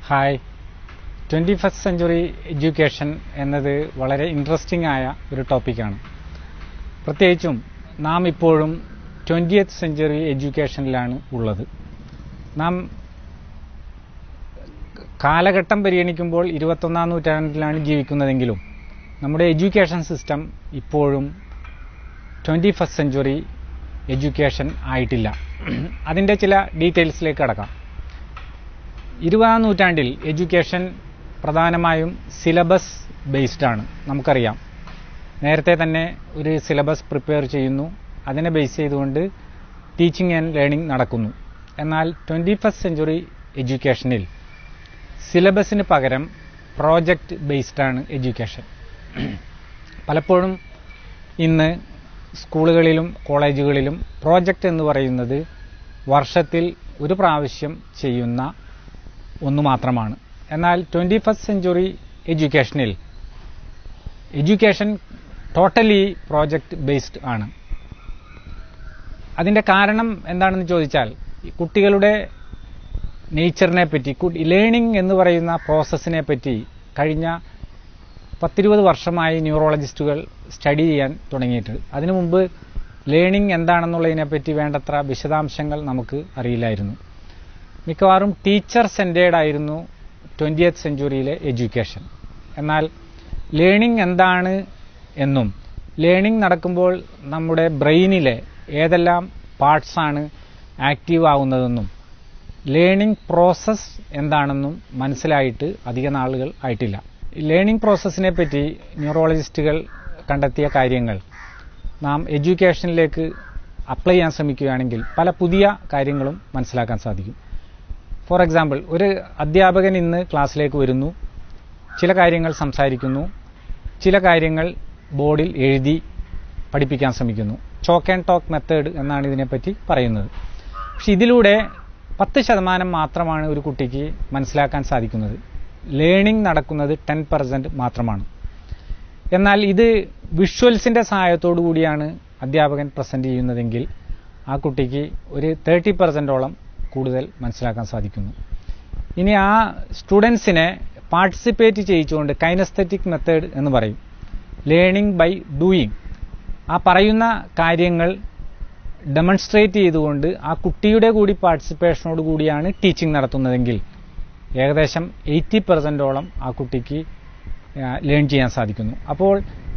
hi twenty first century education എന്നത് വളരെ interesting ആയ ഒരു ടോപ്പിക്കാണ് പ്രത്യേകിച്ചും നാം ഇപ്പോഴും ട്വൻറ്റിയത്ത് സെഞ്ചുറി എഡ്യൂക്കേഷനിലാണ് ഉള്ളത് നാം കാലഘട്ടം പരിഗണിക്കുമ്പോൾ ഇരുപത്തൊന്നാം നൂറ്റാണ്ടിലാണ് ജീവിക്കുന്നതെങ്കിലും നമ്മുടെ എഡ്യൂക്കേഷൻ സിസ്റ്റം ഇപ്പോഴും ട്വൻറ്റി ഫസ്റ്റ് സെഞ്ചുറി എഡ്യൂക്കേഷൻ ആയിട്ടില്ല അതിൻ്റെ ചില ഡീറ്റെയിൽസിലേക്ക് കടക്കാം ഇരുപതാം നൂറ്റാണ്ടിൽ എഡ്യൂക്കേഷൻ പ്രധാനമായും സിലബസ് ബേസ്ഡ് ആണ് നമുക്കറിയാം നേരത്തെ തന്നെ ഒരു സിലബസ് പ്രിപ്പയർ ചെയ്യുന്നു അതിനെ ബേസ് ചെയ്തുകൊണ്ട് ടീച്ചിങ് ആൻഡ് ലേണിംഗ് നടക്കുന്നു എന്നാൽ ട്വൻറ്റി ഫസ്റ്റ് സെഞ്ചുറി എഡ്യൂക്കേഷനിൽ സിലബസിന് പകരം പ്രോജക്റ്റ് ബേസ്ഡ് ആണ് എഡ്യൂക്കേഷൻ പലപ്പോഴും ഇന്ന് സ്കൂളുകളിലും കോളേജുകളിലും പ്രോജക്റ്റ് എന്ന് പറയുന്നത് വർഷത്തിൽ ഒരു പ്രാവശ്യം ചെയ്യുന്ന ഒന്ന് മാത്രമാണ് എന്നാൽ ട്വൻറ്റി ഫസ്റ്റ് സെഞ്ചുറി എഡ്യൂക്കേഷനിൽ എഡ്യൂക്കേഷൻ ടോട്ടലി പ്രോജക്റ്റ് ബേസ്ഡ് ആണ് അതിൻ്റെ കാരണം എന്താണെന്ന് ചോദിച്ചാൽ കുട്ടികളുടെ നേച്ചറിനെ പറ്റി ലേണിംഗ് എന്ന് പറയുന്ന പ്രോസസ്സിനെ പറ്റി കഴിഞ്ഞ പത്തിരുപത് വർഷമായി ന്യൂറോളജിസ്റ്റുകൾ സ്റ്റഡി ചെയ്യാൻ തുടങ്ങിയിട്ട് അതിനു മുമ്പ് ലേണിംഗ് എന്താണെന്നുള്ളതിനെപ്പറ്റി വേണ്ടത്ര വിശദാംശങ്ങൾ നമുക്ക് അറിയില്ലായിരുന്നു മിക്കവാറും ടീച്ചർ സെൻറ്റേഡ് ആയിരുന്നു ട്വൻറ്റിയത്ത് സെഞ്ചുറിയിലെ എഡ്യൂക്കേഷൻ എന്നാൽ ലേണിംഗ് എന്താണ് എന്നും ലേണിംഗ് നടക്കുമ്പോൾ നമ്മുടെ ബ്രെയിനിലെ ഏതെല്ലാം പാർട്സാണ് ആക്റ്റീവ് ആവുന്നതെന്നും ലേണിംഗ് പ്രോസസ്സ് എന്താണെന്നും മനസ്സിലായിട്ട് അധിക നാളുകൾ ആയിട്ടില്ല ലേണിംഗ് പ്രോസസ്സിനെ പറ്റി ന്യൂറോളജിസ്റ്റുകൾ കണ്ടെത്തിയ കാര്യങ്ങൾ നാം എഡ്യൂക്കേഷനിലേക്ക് അപ്ലൈ ചെയ്യാൻ ശ്രമിക്കുകയാണെങ്കിൽ പല പുതിയ കാര്യങ്ങളും മനസ്സിലാക്കാൻ സാധിക്കും ഫോർ എക്സാമ്പിൾ ഒരു അധ്യാപകൻ ഇന്ന് ക്ലാസ്സിലേക്ക് വരുന്നു ചില കാര്യങ്ങൾ സംസാരിക്കുന്നു ചില കാര്യങ്ങൾ ബോർഡിൽ എഴുതി പഠിപ്പിക്കാൻ ശ്രമിക്കുന്നു ചോക്ക് ആൻഡ് ടോക്ക് മെത്തേഡ് എന്നാണ് ഇതിനെപ്പറ്റി പറയുന്നത് പക്ഷെ ഇതിലൂടെ പത്ത് ശതമാനം മാത്രമാണ് ഒരു കുട്ടിക്ക് മനസ്സിലാക്കാൻ സാധിക്കുന്നത് ലേണിംഗ് നടക്കുന്നത് ടെൻ പെർസെൻറ്റ് മാത്രമാണ് എന്നാൽ ഇത് വിഷ്വൽസിൻ്റെ സഹായത്തോടു കൂടിയാണ് അധ്യാപകൻ പ്രസൻറ്റ് ചെയ്യുന്നതെങ്കിൽ ആ കുട്ടിക്ക് ഒരു തേർട്ടി പെർസെൻറ്റോളം കൂടുതൽ മനസ്സിലാക്കാൻ സാധിക്കുന്നു ഇനി ആ സ്റ്റുഡൻസിനെ പാർട്ടിസിപ്പേറ്റ് ചെയ്യിച്ചുകൊണ്ട് കൈനസ്തറ്റിക് മെത്തേഡ് എന്ന് പറയും ലേണിംഗ് ബൈ ഡൂയിങ് ആ പറയുന്ന കാര്യങ്ങൾ ഡെമൺസ്ട്രേറ്റ് ചെയ്തുകൊണ്ട് ആ കുട്ടിയുടെ കൂടി പാർട്ടിസിപ്പേഷനോട് കൂടിയാണ് ടീച്ചിങ് നടത്തുന്നതെങ്കിൽ ഏകദേശം എയ്റ്റി പെർസെൻറ്റോളം ആ കുട്ടിക്ക് ലേൺ ചെയ്യാൻ സാധിക്കുന്നു അപ്പോൾ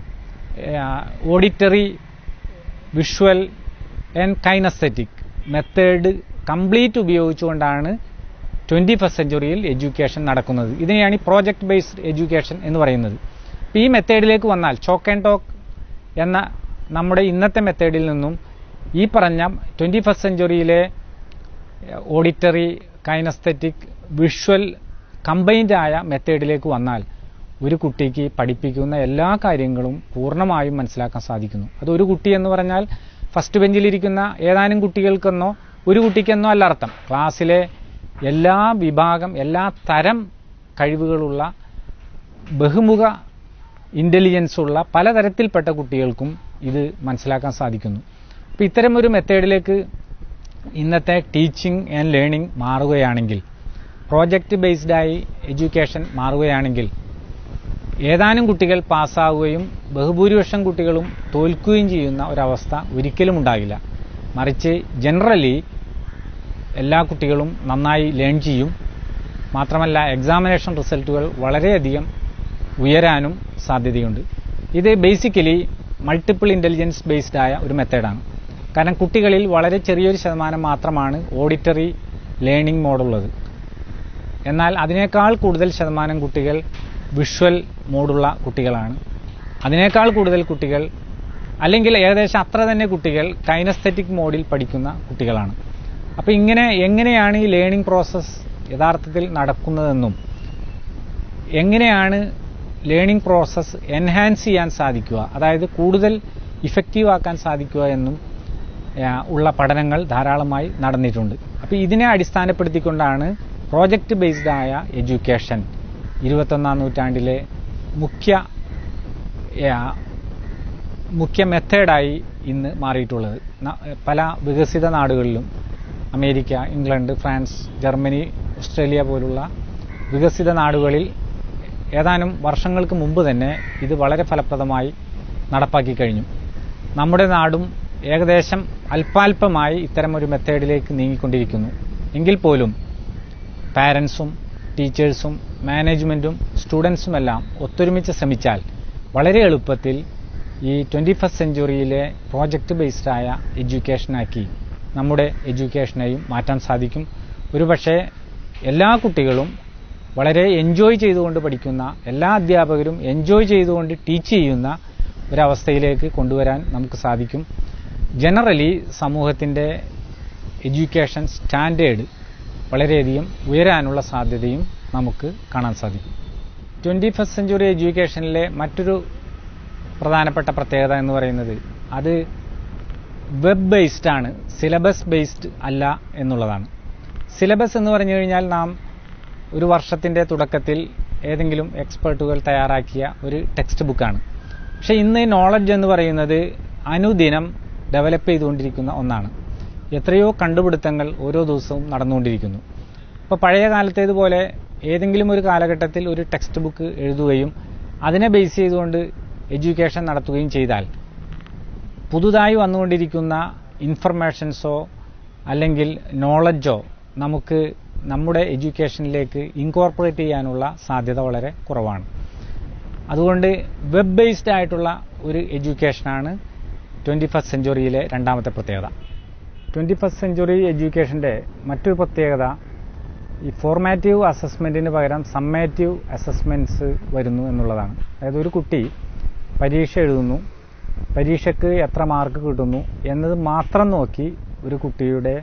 auditory visual and kinaesthetic method complete ഉപയോഗിച്ചുകൊണ്ടാണ് ട്വൻറ്റി ഫസ്റ്റ് സെഞ്ചുറിയിൽ എഡ്യൂക്കേഷൻ നടക്കുന്നത് ഇതിനെയാണ് ഈ പ്രോജക്റ്റ് ബേസ്ഡ് എഡ്യൂക്കേഷൻ എന്ന് പറയുന്നത് അപ്പോൾ ഈ മെത്തേഡിലേക്ക് വന്നാൽ ചോക്ക് ആൻഡ് ടോക്ക് എന്ന നമ്മുടെ ഇന്നത്തെ മെത്തേഡിൽ നിന്നും ഈ പറഞ്ഞ ട്വൻറ്റി ഫസ്റ്റ് സെഞ്ചുറിയിലെ ഓഡിറ്ററി കൈനസ്തറ്റിക് വിഷ്വൽ കമ്പൈൻഡ് ആയ മെത്തേഡിലേക്ക് വന്നാൽ ഒരു കുട്ടിക്ക് പഠിപ്പിക്കുന്ന എല്ലാ കാര്യങ്ങളും പൂർണ്ണമായും മനസ്സിലാക്കാൻ സാധിക്കുന്നു അത് ഒരു കുട്ടി എന്ന് പറഞ്ഞാൽ ഫസ്റ്റ് ബെഞ്ചിലിരിക്കുന്ന ഏതാനും കുട്ടികൾക്കെന്നോ ഒരു കുട്ടിക്കെന്നോ അല്ല അർത്ഥം ക്ലാസ്സിലെ എല്ലാ വിഭാഗം എല്ലാ തരം കഴിവുകളുള്ള ബഹുമുഖ ഇൻ്റലിജൻസ് ഉള്ള പലതരത്തിൽപ്പെട്ട കുട്ടികൾക്കും ഇത് മനസ്സിലാക്കാൻ സാധിക്കുന്നു അപ്പോൾ ഇത്തരം ഒരു മെത്തേഡിലേക്ക് ഇന്നത്തെ ടീച്ചിങ് ആൻഡ് ലേണിംഗ് മാറുകയാണെങ്കിൽ പ്രോജക്റ്റ് ബേസ്ഡായി എഡ്യൂക്കേഷൻ മാറുകയാണെങ്കിൽ ഏതാനും കുട്ടികൾ പാസ്സാവുകയും ബഹുഭൂരിപക്ഷം കുട്ടികളും തോൽക്കുകയും ചെയ്യുന്ന ഒരവസ്ഥ ഒരിക്കലും ഉണ്ടാകില്ല മറിച്ച് ജനറലി എല്ലാ കുട്ടികളും നന്നായി ലേൺ ചെയ്യും മാത്രമല്ല എക്സാമിനേഷൻ റിസൾട്ടുകൾ വളരെയധികം ഉയരാനും സാധ്യതയുണ്ട് ഇത് ബേസിക്കലി മൾട്ടിപ്പിൾ ഇൻ്റലിജൻസ് ബേസ്ഡ് ആയ ഒരു മെത്തേഡാണ് കാരണം കുട്ടികളിൽ വളരെ ചെറിയൊരു ശതമാനം മാത്രമാണ് ഓഡിറ്ററി ലേണിംഗ് മോഡുള്ളത് എന്നാൽ അതിനേക്കാൾ കൂടുതൽ ശതമാനം കുട്ടികൾ വിഷ്വൽ മോഡുള്ള കുട്ടികളാണ് അതിനേക്കാൾ കൂടുതൽ കുട്ടികൾ അല്ലെങ്കിൽ ഏകദേശം അത്ര തന്നെ കുട്ടികൾ കൈനസ്തറ്റിക് മോഡിൽ പഠിക്കുന്ന കുട്ടികളാണ് അപ്പോൾ ഇങ്ങനെ എങ്ങനെയാണ് ഈ ലേണിംഗ് പ്രോസസ്സ് യഥാർത്ഥത്തിൽ നടക്കുന്നതെന്നും എങ്ങനെയാണ് ലേണിംഗ് പ്രോസസ്സ് എൻഹാൻസ് ചെയ്യാൻ സാധിക്കുക അതായത് കൂടുതൽ ഇഫക്റ്റീവ് ആക്കാൻ സാധിക്കുക എന്നും ഉള്ള പഠനങ്ങൾ ധാരാളമായി നടന്നിട്ടുണ്ട് അപ്പോൾ ഇതിനെ അടിസ്ഥാനപ്പെടുത്തിക്കൊണ്ടാണ് പ്രോജക്റ്റ് ബേസ്ഡ് ആയ എഡ്യൂക്കേഷൻ ഇരുപത്തൊന്നാം നൂറ്റാണ്ടിലെ മുഖ്യ മുഖ്യ മെത്തേഡായി ഇന്ന് മാറിയിട്ടുള്ളത് പല വികസിത നാടുകളിലും America England France Germany Australia പോലുള്ള വികസിത നാടുകളിൽ ഏതാനും വർഷങ്ങൾക്ക് മുമ്പ് തന്നെ ഇത് വളരെ ഫലപ്രദമായി നടപ്പാക്കി കഴിഞ്ഞു നമ്മുടെ നാടും ഏകദേശം അല്പാൽപമായി ഇത്തരമൊരു മെത്തേഡിലേക്ക് നീങ്ങിക്കൊണ്ടിരിക്കുന്നു എങ്കിൽ പോലും പാരൻസും ടീച്ചേഴ്സും മാനേജ്മെൻറ്റും സ്റ്റുഡൻസുമെല്ലാം ഒത്തൊരുമിച്ച് ശ്രമിച്ചാൽ വളരെ എളുപ്പത്തിൽ ഈ ട്വൻറ്റി ഫസ്റ്റ് സെഞ്ചുറിയിലെ പ്രോജക്റ്റ് ബേസ്ഡായ എഡ്യൂക്കേഷനാക്കി നമ്മുടെ എഡ്യൂക്കേഷനെയും മാറ്റാൻ സാധിക്കും ഒരുപക്ഷെ എല്ലാ കുട്ടികളും വളരെ എൻജോയ് ചെയ്തുകൊണ്ട് പഠിക്കുന്ന എല്ലാ അധ്യാപകരും എൻജോയ് ചെയ്തുകൊണ്ട് ടീച്ച് ചെയ്യുന്ന ഒരവസ്ഥയിലേക്ക് കൊണ്ടുവരാൻ നമുക്ക് സാധിക്കും ജനറലി സമൂഹത്തിൻ്റെ എഡ്യൂക്കേഷൻ സ്റ്റാൻഡേർഡ് വളരെയധികം ഉയരാനുള്ള സാധ്യതയും നമുക്ക് കാണാൻ സാധിക്കും ട്വൻറ്റി ഫസ്റ്റ് സെഞ്ചുറി എഡ്യൂക്കേഷനിലെ മറ്റൊരു പ്രധാനപ്പെട്ട പ്രത്യേകത എന്ന് പറയുന്നത് അത് വെബ് ബേസ്ഡ് ആണ് സിലബസ് ബേസ്ഡ് അല്ല എന്നുള്ളതാണ് സിലബസ് എന്ന് പറഞ്ഞു കഴിഞ്ഞാൽ നാം ഒരു വർഷത്തിൻ്റെ തുടക്കത്തിൽ ഏതെങ്കിലും എക്സ്പേർട്ടുകൾ തയ്യാറാക്കിയ ഒരു ടെക്സ്റ്റ് ബുക്കാണ് പക്ഷേ ഇന്ന് നോളജ് എന്ന് പറയുന്നത് അനുദിനം ഡെവലപ്പ് ചെയ്തുകൊണ്ടിരിക്കുന്ന ഒന്നാണ് എത്രയോ കണ്ടുപിടുത്തങ്ങൾ ഓരോ ദിവസവും നടന്നുകൊണ്ടിരിക്കുന്നു ഇപ്പോൾ പഴയ കാലത്തേതുപോലെ ഏതെങ്കിലും ഒരു കാലഘട്ടത്തിൽ ഒരു ടെക്സ്റ്റ് ബുക്ക് എഴുതുകയും അതിനെ ബേസ് ചെയ്തുകൊണ്ട് എഡ്യൂക്കേഷൻ നടത്തുകയും ചെയ്താൽ പുതുതായി വന്നുകൊണ്ടിരിക്കുന്ന ഇൻഫർമേഷൻസോ അല്ലെങ്കിൽ നോളജോ നമുക്ക് നമ്മുടെ എഡ്യൂക്കേഷനിലേക്ക് ഇൻകോർപ്പറേറ്റ് ചെയ്യാനുള്ള സാധ്യത വളരെ കുറവാണ് അതുകൊണ്ട് വെബ് ബേസ്ഡ് ആയിട്ടുള്ള ഒരു എഡ്യൂക്കേഷനാണ് ട്വൻറ്റി ഫസ്റ്റ് സെഞ്ചുറിയിലെ രണ്ടാമത്തെ പ്രത്യേകത ട്വൻറ്റി ഫസ്റ്റ് സെഞ്ചുറി എഡ്യൂക്കേഷൻ്റെ മറ്റൊരു പ്രത്യേകത ഈ ഫോർമാറ്റീവ് അസസ്മെൻറ്റിന് പകരം സമ്മേറ്റീവ് അസസ്മെൻറ്റ്സ് വരുന്നു എന്നുള്ളതാണ് അതായത് ഒരു കുട്ടി പരീക്ഷ എഴുതുന്നു പരീക്ഷയ്ക്ക് എത്ര മാർക്ക് കിട്ടുന്നു എന്നത് മാത്രം നോക്കി ഒരു കുട്ടിയുടെ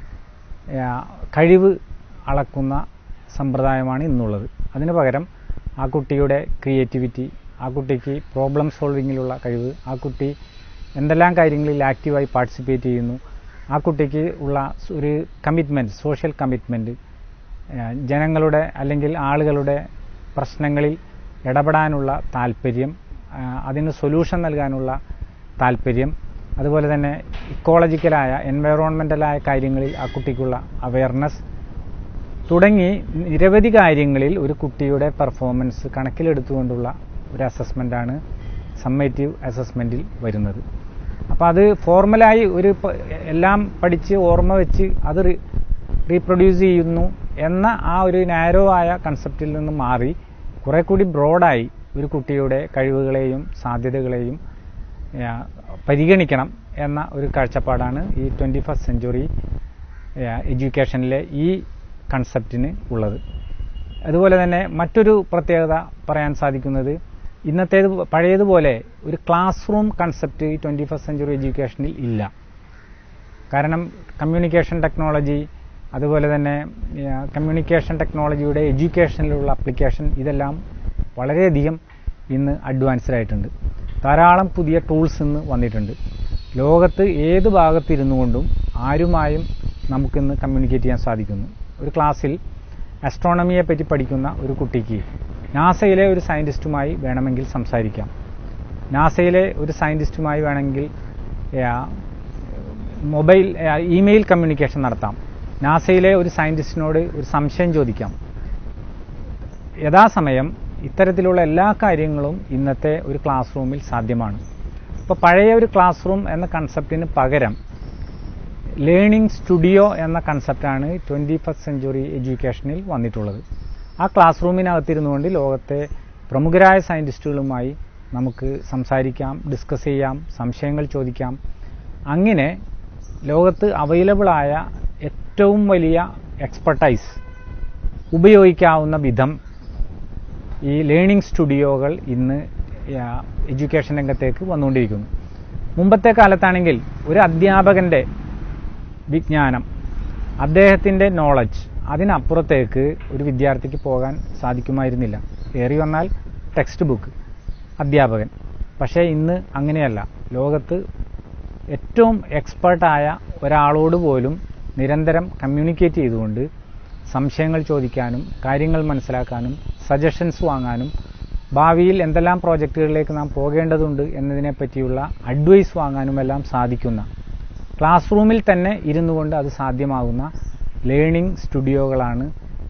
കഴിവ് അളക്കുന്ന സമ്പ്രദായമാണ് ഇന്നുള്ളത് അതിന് പകരം ആ കുട്ടിയുടെ ക്രിയേറ്റിവിറ്റി ആ കുട്ടിക്ക് പ്രോബ്ലം സോൾവിങ്ങിലുള്ള കഴിവ് ആ കുട്ടി എന്തെല്ലാം കാര്യങ്ങളിൽ ആക്റ്റീവായി പാർട്ടിസിപ്പേറ്റ് ചെയ്യുന്നു ആ കുട്ടിക്ക് ഉള്ള ഒരു കമ്മിറ്റ്മെൻറ്റ് സോഷ്യൽ കമ്മിറ്റ്മെൻറ്റ് ജനങ്ങളുടെ അല്ലെങ്കിൽ ആളുകളുടെ പ്രശ്നങ്ങളിൽ ഇടപെടാനുള്ള താല്പര്യം അതിന് സൊല്യൂഷൻ നൽകാനുള്ള താല്പര്യം അതുപോലെ തന്നെ ഇക്കോളജിക്കലായ എൻവയറോൺമെൻ്റലായ കാര്യങ്ങളിൽ ആ കുട്ടിക്കുള്ള അവയർനെസ് തുടങ്ങി നിരവധി കാര്യങ്ങളിൽ ഒരു കുട്ടിയുടെ പെർഫോമൻസ് കണക്കിലെടുത്തുകൊണ്ടുള്ള ഒരു അസസ്മെൻ്റാണ് സമ്മേറ്റീവ് അസസ്മെൻറ്റിൽ വരുന്നത് അപ്പോൾ അത് ഫോർമലായി ഒരു എല്ലാം പഠിച്ച് ഓർമ്മ വെച്ച് അത് റീപ്രൊഡ്യൂസ് ചെയ്യുന്നു എന്ന ആ ഒരു നാരോ ആയ കൺസെപ്റ്റിൽ നിന്ന് മാറി കുറെ കൂടി ബ്രോഡായി ഒരു കുട്ടിയുടെ കഴിവുകളെയും സാധ്യതകളെയും പരിഗണിക്കണം എന്ന ഒരു കാഴ്ചപ്പാടാണ് ഈ ട്വൻറ്റി ഫസ്റ്റ് സെഞ്ചുറി എഡ്യൂക്കേഷനിലെ ഈ കൺസെപ്റ്റിന് ഉള്ളത് അതുപോലെ തന്നെ മറ്റൊരു പ്രത്യേകത പറയാൻ സാധിക്കുന്നത് ഇന്നത്തേത് പഴയതുപോലെ ഒരു ക്ലാസ് റൂം കൺസെപ്റ്റ് ഈ ട്വൻറ്റി ഫസ്റ്റ് സെഞ്ചുറി എഡ്യൂക്കേഷനിൽ ഇല്ല കാരണം കമ്മ്യൂണിക്കേഷൻ ടെക്നോളജി അതുപോലെ തന്നെ കമ്മ്യൂണിക്കേഷൻ ടെക്നോളജിയുടെ എഡ്യൂക്കേഷനിലുള്ള അപ്ലിക്കേഷൻ ഇതെല്ലാം വളരെയധികം ഇന്ന് അഡ്വാൻസ്ഡ് ആയിട്ടുണ്ട് ധാരാളം പുതിയ ടൂൾസ് ഇന്ന് വന്നിട്ടുണ്ട് ലോകത്ത് ഏത് ഭാഗത്തിരുന്നു കൊണ്ടും ആരുമായും നമുക്കിന്ന് കമ്മ്യൂണിക്കേറ്റ് ചെയ്യാൻ സാധിക്കുന്നു ഒരു ക്ലാസ്സിൽ അസ്ട്രോണമിയെ പറ്റി പഠിക്കുന്ന ഒരു കുട്ടിക്ക് നാസയിലെ ഒരു സയൻറ്റിസ്റ്റുമായി വേണമെങ്കിൽ സംസാരിക്കാം നാസയിലെ ഒരു സയൻറ്റിസ്റ്റുമായി വേണമെങ്കിൽ മൊബൈൽ ഇമെയിൽ കമ്മ്യൂണിക്കേഷൻ നടത്താം നാസയിലെ ഒരു സയൻറ്റിസ്റ്റിനോട് ഒരു സംശയം ചോദിക്കാം യഥാസമയം ഇത്തരത്തിലുള്ള എല്ലാ കാര്യങ്ങളും ഇന്നത്തെ ഒരു ക്ലാസ് റൂമിൽ സാധ്യമാണ് ഇപ്പോൾ പഴയ ഒരു ക്ലാസ് റൂം എന്ന കൺസെപ്റ്റിന് പകരം ലേണിംഗ് സ്റ്റുഡിയോ എന്ന കൺസെപ്റ്റാണ് ട്വൻറ്റി ഫസ്റ്റ് സെഞ്ചുറി എഡ്യൂക്കേഷനിൽ വന്നിട്ടുള്ളത് ആ ക്ലാസ് റൂമിനകത്തിരുന്നുകൊണ്ട് ലോകത്തെ പ്രമുഖരായ സയൻറ്റിസ്റ്റുകളുമായി നമുക്ക് സംസാരിക്കാം ഡിസ്കസ് ചെയ്യാം സംശയങ്ങൾ ചോദിക്കാം അങ്ങനെ ലോകത്ത് അവൈലബിളായ ഏറ്റവും വലിയ എക്സ്പെർട്ടൈസ് ഉപയോഗിക്കാവുന്ന വിധം ഈ ലേണിംഗ് സ്റ്റുഡിയോകൾ ഇന്ന് എഡ്യൂക്കേഷൻ രംഗത്തേക്ക് വന്നുകൊണ്ടിരിക്കുന്നു മുമ്പത്തെ കാലത്താണെങ്കിൽ ഒരു അധ്യാപകൻ്റെ വിജ്ഞാനം അദ്ദേഹത്തിൻ്റെ നോളജ് അതിനപ്പുറത്തേക്ക് ഒരു വിദ്യാർത്ഥിക്ക് പോകാൻ സാധിക്കുമായിരുന്നില്ല ഏറി വന്നാൽ ടെക്സ്റ്റ് ബുക്ക് അധ്യാപകൻ പക്ഷേ ഇന്ന് അങ്ങനെയല്ല ലോകത്ത് ഏറ്റവും എക്സ്പേർട്ടായ ഒരാളോട് പോലും നിരന്തരം കമ്മ്യൂണിക്കേറ്റ് ചെയ്തുകൊണ്ട് സംശയങ്ങൾ ചോദിക്കാനും കാര്യങ്ങൾ മനസ്സിലാക്കാനും സജഷൻസ് വാങ്ങാനും ഭാവിയിൽ എന്തെല്ലാം പ്രോജക്റ്റുകളിലേക്ക് നാം പോകേണ്ടതുണ്ട് എന്നതിനെ പറ്റിയുള്ള അഡ്വൈസ് വാങ്ങാനുമെല്ലാം സാധിക്കുന്ന ക്ലാസ് റൂമിൽ തന്നെ ഇരുന്നു കൊണ്ട് അത് സാധ്യമാകുന്ന ലേണിംഗ് സ്റ്റുഡിയോകളാണ്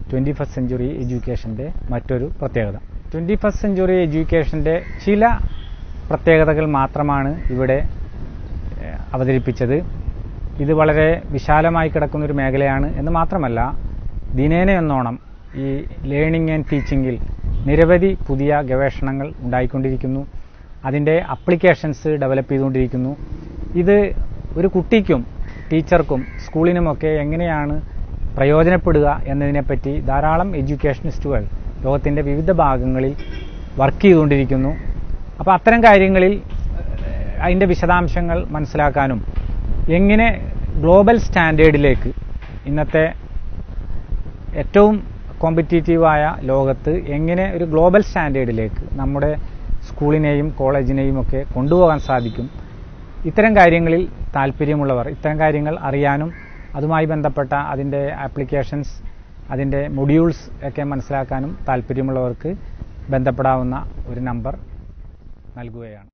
ട്വൻറ്റി ഫസ്റ്റ് സെഞ്ചുറി എഡ്യൂക്കേഷൻ്റെ മറ്റൊരു പ്രത്യേകത ട്വൻറ്റി ഫസ്റ്റ് സെഞ്ചുറി എഡ്യൂക്കേഷൻ്റെ ചില പ്രത്യേകതകൾ മാത്രമാണ് ഇവിടെ ഏഹ്, അവതരിപ്പിച്ചത് ഇത് വളരെ വിശാലമായി കിടക്കുന്ന ഒരു മേഖലയാണ് എന്ന് മാത്രമല്ല ദിനേന എന്നോണം ഈ ലേണിംഗ് ആൻഡ് ടീച്ചിങ്ങിൽ നിരവധി പുതിയ ഗവേഷണങ്ങൾ ഉണ്ടായിക്കൊണ്ടിരിക്കുന്നു അതിൻ്റെ അപ്ലിക്കേഷൻസ് ഡെവലപ്പ് ചെയ്തുകൊണ്ടിരിക്കുന്നു ഇത് ഒരു കുട്ടിക്കും ടീച്ചർക്കും സ്കൂളിനുമൊക്കെ എങ്ങനെയാണ് പ്രയോജനപ്പെടുക എന്നതിനെപ്പറ്റി ധാരാളം എഡ്യൂക്കേഷനിസ്റ്റുകൾ ലോകത്തിൻ്റെ വിവിധ ഭാഗങ്ങളിൽ വർക്ക് ചെയ്തുകൊണ്ടിരിക്കുന്നു അപ്പോൾ അത്തരം കാര്യങ്ങളിൽ ഏഹ്, അതിൻ്റെ വിശദാംശങ്ങൾ മനസ്സിലാക്കാനും എങ്ങനെ ഗ്ലോബൽ സ്റ്റാൻഡേർഡിലേക്ക് ഇന്നത്തെ ഏറ്റവും കോമ്പറ്റീറ്റീവായ ലോകത്ത് എങ്ങനെ ഒരു ഗ്ലോബൽ സ്റ്റാൻഡേർഡിലേക്ക് നമ്മുടെ സ്കൂളിനെയും കോളേജിനെയും ഒക്കെ കൊണ്ടുപോകാൻ സാധിക്കും ഇത്തരം കാര്യങ്ങളിൽ താല്പര്യമുള്ളവർ ഇത്തരം കാര്യങ്ങൾ അറിയാനും അതുമായി ബന്ധപ്പെട്ട അതിൻ്റെ ആപ്ലിക്കേഷൻസ് അതിൻ്റെ മൊഡ്യൂൾസ് ഒക്കെ മനസ്സിലാക്കാനും താല്പര്യമുള്ളവർക്ക് ബന്ധപ്പെടാവുന്ന ഒരു നമ്പർ നൽകുകയാണ്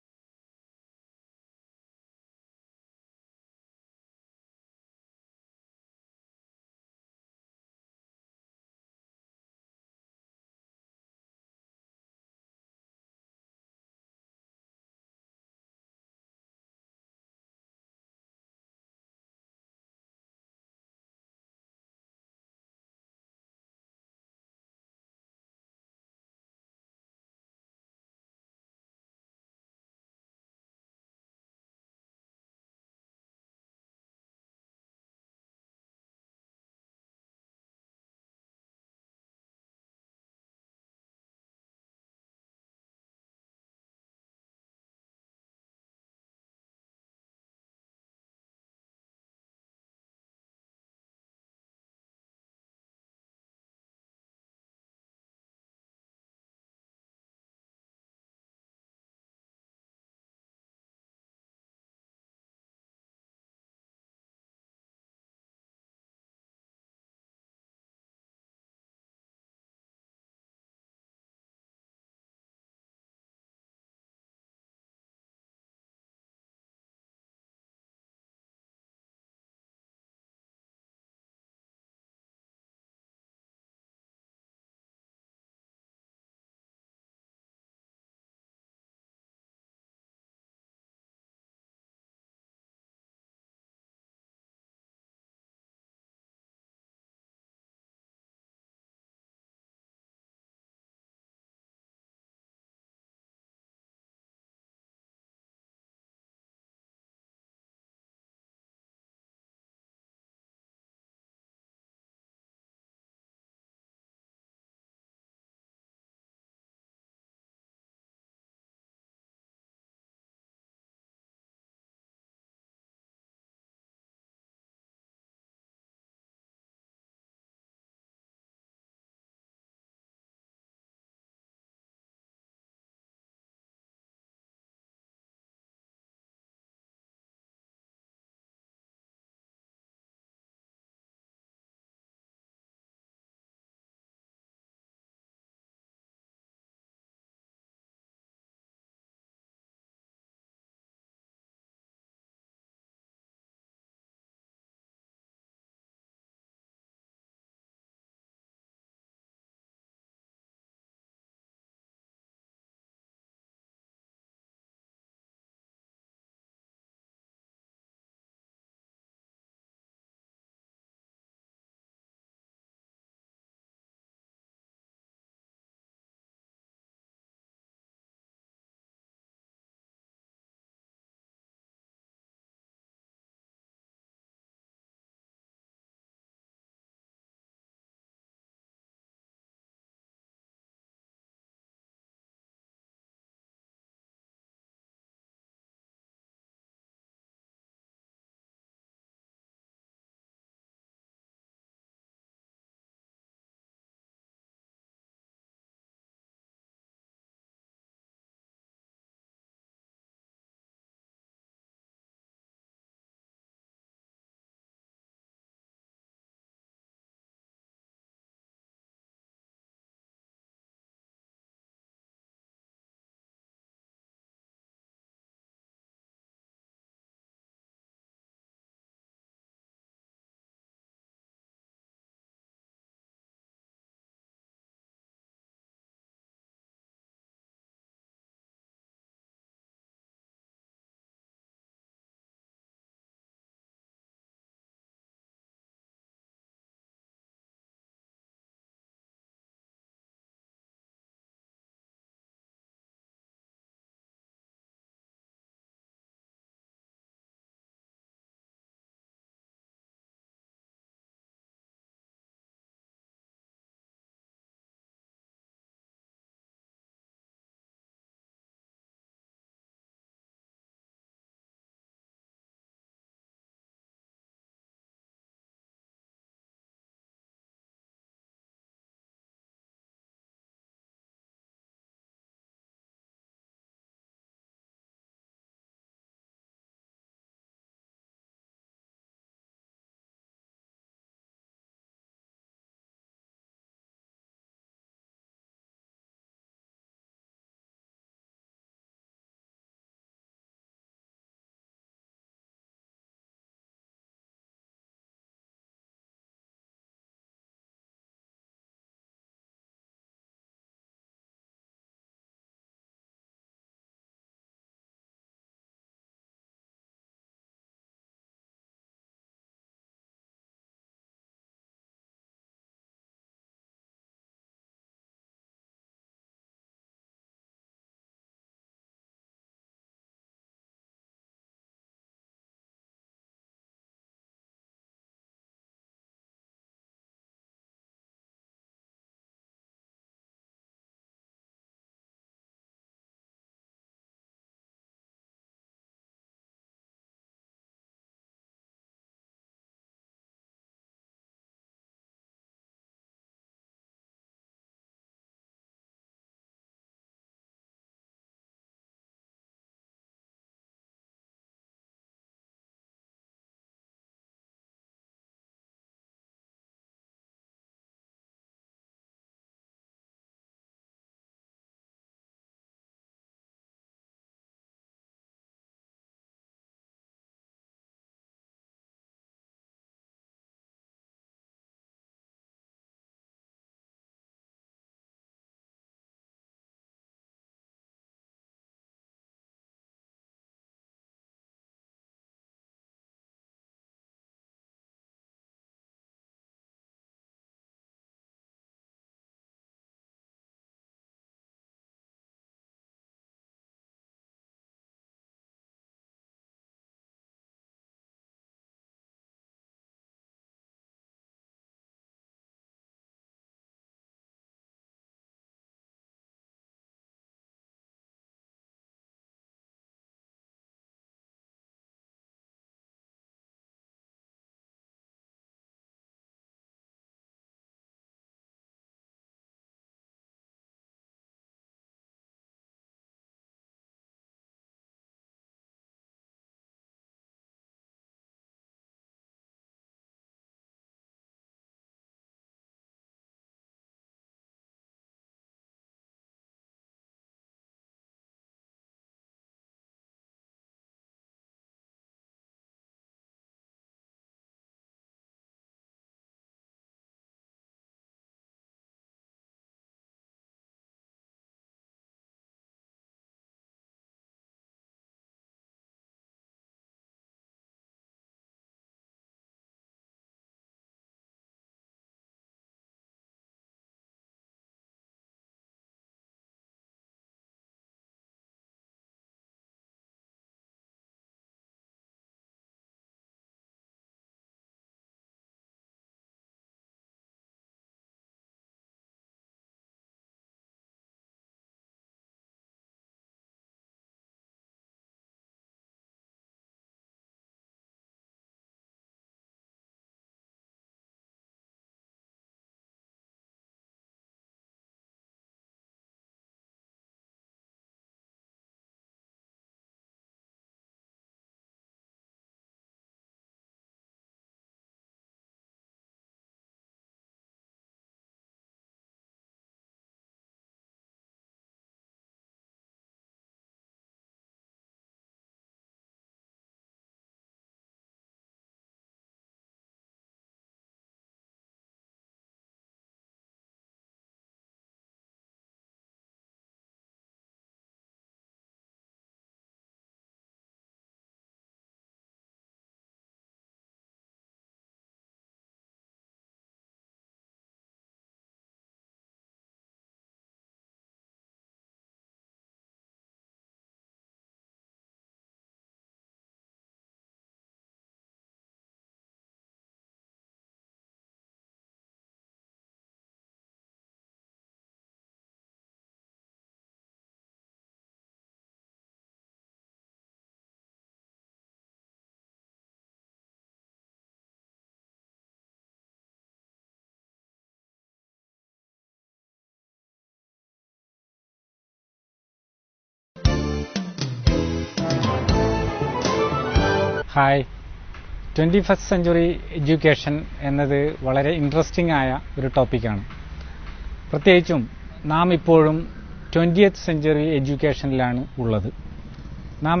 hi twenty first century education എന്നത് വളരെ ഇൻട്രസ്റ്റിംഗ് ആയ ഒരു ടോപ്പിക്കാണ് പ്രത്യേകിച്ചും നാം ഇപ്പോഴും ട്വൻറ്റിയത്ത് സെഞ്ചുറി എഡ്യൂക്കേഷനിലാണ് ഉള്ളത് നാം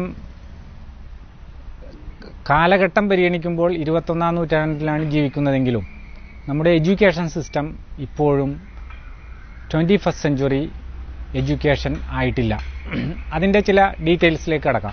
കാലഘട്ടം പരിഗണിക്കുമ്പോൾ ഇരുപത്തൊന്നാം നൂറ്റാണ്ടിലാണ് ജീവിക്കുന്നതെങ്കിലും നമ്മുടെ എഡ്യൂക്കേഷൻ സിസ്റ്റം ഇപ്പോഴും ട്വൻറ്റി ഫസ്റ്റ് സെഞ്ചുറി എഡ്യൂക്കേഷൻ ആയിട്ടില്ല അതിൻ്റെ ചില ഡീറ്റെയിൽസിലേക്ക് കടക്കാം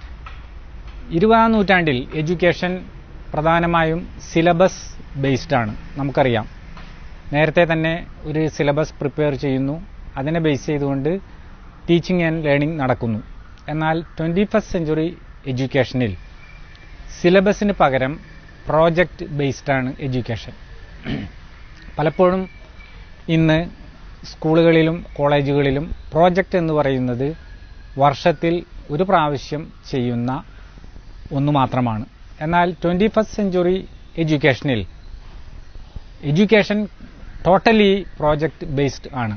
ഇരുപതാം നൂറ്റാണ്ടിൽ എഡ്യൂക്കേഷൻ പ്രധാനമായും സിലബസ് ബേസ്ഡ് ആണ് നമുക്കറിയാം നേരത്തെ തന്നെ ഒരു സിലബസ് പ്രിപ്പയർ ചെയ്യുന്നു അതിനെ ബേസ് ചെയ്തുകൊണ്ട് ടീച്ചിങ് ആൻഡ് ലേണിംഗ് നടക്കുന്നു എന്നാൽ ട്വൻറ്റി ഫസ്റ്റ് സെഞ്ചുറി എഡ്യൂക്കേഷനിൽ സിലബസിന് പകരം പ്രോജക്റ്റ് ബേസ്ഡ് ആണ് എഡ്യൂക്കേഷൻ പലപ്പോഴും ഇന്ന് സ്കൂളുകളിലും കോളേജുകളിലും പ്രോജക്റ്റ് എന്ന് പറയുന്നത് വർഷത്തിൽ ഒരു പ്രാവശ്യം ചെയ്യുന്ന ഒന്ന് മാത്രമാണ് എന്നാൽ ട്വൻറ്റി ഫസ്റ്റ് സെഞ്ചുറി എഡ്യൂക്കേഷനിൽ എഡ്യൂക്കേഷൻ ടോട്ടലി പ്രോജക്റ്റ് ബേസ്ഡ് ആണ്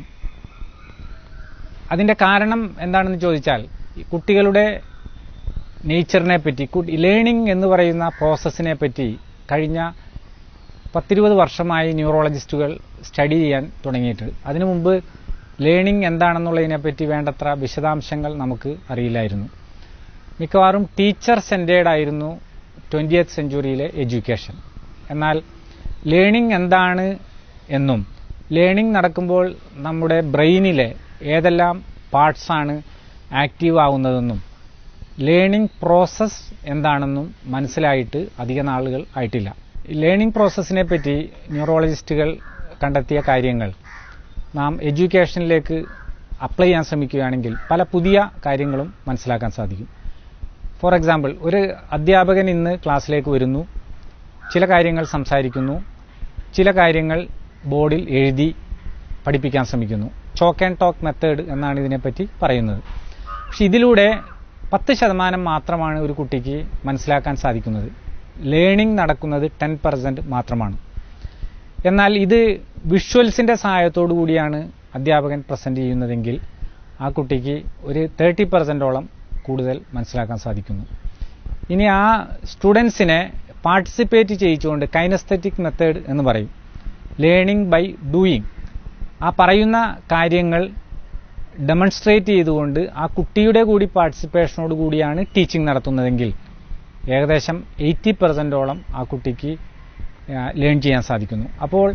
അതിൻ്റെ കാരണം എന്താണെന്ന് ചോദിച്ചാൽ കുട്ടികളുടെ നേച്ചറിനെ പറ്റി ലേണിംഗ് എന്ന് പറയുന്ന പ്രോസസ്സിനെ പറ്റി കഴിഞ്ഞ പത്തിരുപത് വർഷമായി ന്യൂറോളജിസ്റ്റുകൾ സ്റ്റഡി ചെയ്യാൻ തുടങ്ങിയിട്ട് അതിനു മുമ്പ് ലേണിംഗ് എന്താണെന്നുള്ളതിനെപ്പറ്റി വേണ്ടത്ര വിശദാംശങ്ങൾ നമുക്ക് അറിയില്ലായിരുന്നു മിക്കവാറും ടീച്ചർ സെൻറ്റേഡ് ആയിരുന്നു ട്വൻറ്റിയത്ത് സെഞ്ചുറിയിലെ എഡ്യൂക്കേഷൻ എന്നാൽ ലേണിംഗ് എന്താണ് എന്നും ലേണിംഗ് നടക്കുമ്പോൾ നമ്മുടെ ബ്രെയിനിലെ ഏതെല്ലാം പാർട്സാണ് ആക്റ്റീവ് ആവുന്നതെന്നും ലേണിംഗ് പ്രോസസ്സ് എന്താണെന്നും മനസ്സിലായിട്ട് അധിക നാളുകൾ ആയിട്ടില്ല ലേണിംഗ് പ്രോസസ്സിനെ പറ്റി ന്യൂറോളജിസ്റ്റുകൾ കണ്ടെത്തിയ കാര്യങ്ങൾ നാം എഡ്യൂക്കേഷനിലേക്ക് അപ്ലൈ ചെയ്യാൻ ശ്രമിക്കുകയാണെങ്കിൽ പല പുതിയ കാര്യങ്ങളും മനസ്സിലാക്കാൻ സാധിക്കും ഫോർ എക്സാമ്പിൾ ഒരു അധ്യാപകൻ ഇന്ന് ക്ലാസ്സിലേക്ക് വരുന്നു ചില കാര്യങ്ങൾ സംസാരിക്കുന്നു ചില കാര്യങ്ങൾ ബോർഡിൽ എഴുതി പഠിപ്പിക്കാൻ ശ്രമിക്കുന്നു ചോക്ക് ആൻഡ് ടോക്ക് മെത്തേഡ് എന്നാണ് ഇതിനെപ്പറ്റി പറയുന്നത് പക്ഷെ ഇതിലൂടെ പത്ത് ശതമാനം മാത്രമാണ് ഒരു കുട്ടിക്ക് മനസ്സിലാക്കാൻ സാധിക്കുന്നത് ലേണിംഗ് നടക്കുന്നത് ടെൻ പെർസെൻറ്റ് മാത്രമാണ് എന്നാൽ ഇത് വിഷ്വൽസിൻ്റെ സഹായത്തോടു കൂടിയാണ് അധ്യാപകൻ പ്രസൻറ്റ് ചെയ്യുന്നതെങ്കിൽ ആ കുട്ടിക്ക് ഒരു തേർട്ടി പെർസെൻറ്റോളം കൂടുതൽ മനസ്സിലാക്കാൻ സാധിക്കുന്നു ഇനി ആ സ്റ്റുഡൻസിനെ പാർട്ടിസിപ്പേറ്റ് ചെയ്യിച്ചുകൊണ്ട് കൈനസ്തറ്റിക് മെത്തേഡ് എന്ന് പറയും ലേണിംഗ് ബൈ ഡൂയിങ് ആ പറയുന്ന കാര്യങ്ങൾ ഡെമൺസ്ട്രേറ്റ് ചെയ്തുകൊണ്ട് ആ കുട്ടിയുടെ കൂടി പാർട്ടിസിപ്പേഷനോട് കൂടിയാണ് ടീച്ചിങ് നടത്തുന്നതെങ്കിൽ ഏകദേശം എയ്റ്റി പെർസെൻറ്റോളം ആ കുട്ടിക്ക് ലേൺ ചെയ്യാൻ സാധിക്കുന്നു അപ്പോൾ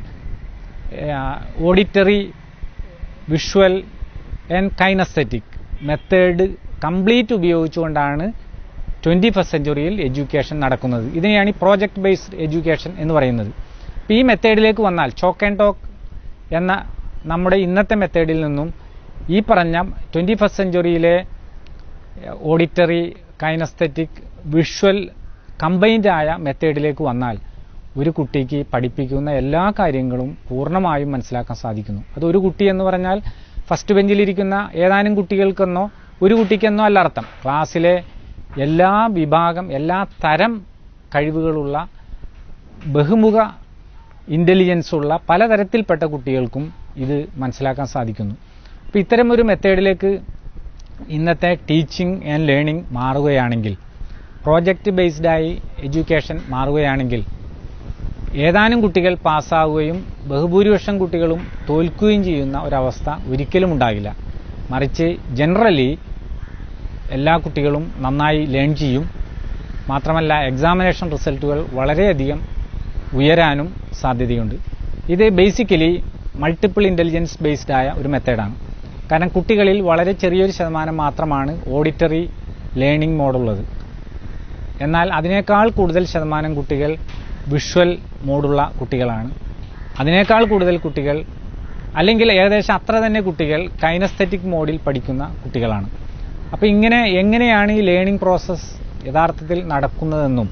auditory visual and kinaesthetic method complete ഉപയോഗിച്ചുകൊണ്ടാണ് ട്വൻറ്റി ഫസ്റ്റ് സെഞ്ചുറിയിൽ എഡ്യൂക്കേഷൻ നടക്കുന്നത് ഇതിനെയാണ് ഈ പ്രോജക്റ്റ് ബേസ്ഡ് എഡ്യൂക്കേഷൻ എന്ന് പറയുന്നത് അപ്പോൾ ഈ മെത്തേഡിലേക്ക് വന്നാൽ ചോക്ക് ആൻഡ് ടോക്ക് എന്ന നമ്മുടെ ഇന്നത്തെ മെത്തേഡിൽ നിന്നും ഈ പറഞ്ഞ ട്വൻറ്റി ഫസ്റ്റ് സെഞ്ചുറിയിലെ ഓഡിറ്ററി കൈനസ്തറ്റിക് വിഷ്വൽ കമ്പൈൻഡ് ആയ മെത്തേഡിലേക്ക് വന്നാൽ ഒരു കുട്ടിക്ക് പഠിപ്പിക്കുന്ന എല്ലാ കാര്യങ്ങളും പൂർണ്ണമായും മനസ്സിലാക്കാൻ സാധിക്കുന്നു അത് ഒരു കുട്ടി എന്ന് പറഞ്ഞാൽ ഫസ്റ്റ് ബെഞ്ചിലിരിക്കുന്ന ഏതാനും കുട്ടികൾക്കെന്നോ ഒരു കുട്ടിക്കെന്നോ അല്ല അർത്ഥം ക്ലാസ്സിലെ എല്ലാ വിഭാഗം എല്ലാ തരം കഴിവുകളുള്ള ബഹുമുഖ ഇൻ്റലിജൻസ് ഉള്ള പലതരത്തിൽപ്പെട്ട കുട്ടികൾക്കും ഇത് മനസ്സിലാക്കാൻ സാധിക്കുന്നു അപ്പോൾ ഇത്തരം ഒരു മെത്തേഡിലേക്ക് ഇന്നത്തെ ടീച്ചിങ് ആൻഡ് ലേണിംഗ് മാറുകയാണെങ്കിൽ പ്രോജക്റ്റ് ബേസ്ഡായി എഡ്യൂക്കേഷൻ മാറുകയാണെങ്കിൽ ഏതാനും കുട്ടികൾ പാസ്സാവുകയും ബഹുഭൂരിപക്ഷം കുട്ടികളും തോൽക്കുകയും ചെയ്യുന്ന ഒരവസ്ഥ ഒരിക്കലും ഉണ്ടാകില്ല മറിച്ച് ജനറലി എല്ലാ കുട്ടികളും നന്നായി ലേൺ ചെയ്യും മാത്രമല്ല എക്സാമിനേഷൻ റിസൾട്ടുകൾ വളരെയധികം ഉയരാനും സാധ്യതയുണ്ട് ഇത് ബേസിക്കലി മൾട്ടിപ്പിൾ ഇൻ്റലിജൻസ് ബേസ്ഡ് ആയ ഒരു മെത്തേഡാണ് കാരണം കുട്ടികളിൽ വളരെ ചെറിയൊരു ശതമാനം മാത്രമാണ് ഓഡിറ്ററി ലേണിംഗ് മോഡുള്ളത് എന്നാൽ അതിനേക്കാൾ കൂടുതൽ ശതമാനം കുട്ടികൾ വിഷ്വൽ മോഡുള്ള കുട്ടികളാണ് അതിനേക്കാൾ കൂടുതൽ കുട്ടികൾ അല്ലെങ്കിൽ ഏകദേശം അത്ര തന്നെ കുട്ടികൾ കൈനസ്തറ്റിക് മോഡിൽ പഠിക്കുന്ന കുട്ടികളാണ് അപ്പോൾ ഇങ്ങനെ എങ്ങനെയാണ് ഈ ലേണിംഗ് പ്രോസസ്സ് യഥാർത്ഥത്തിൽ നടക്കുന്നതെന്നും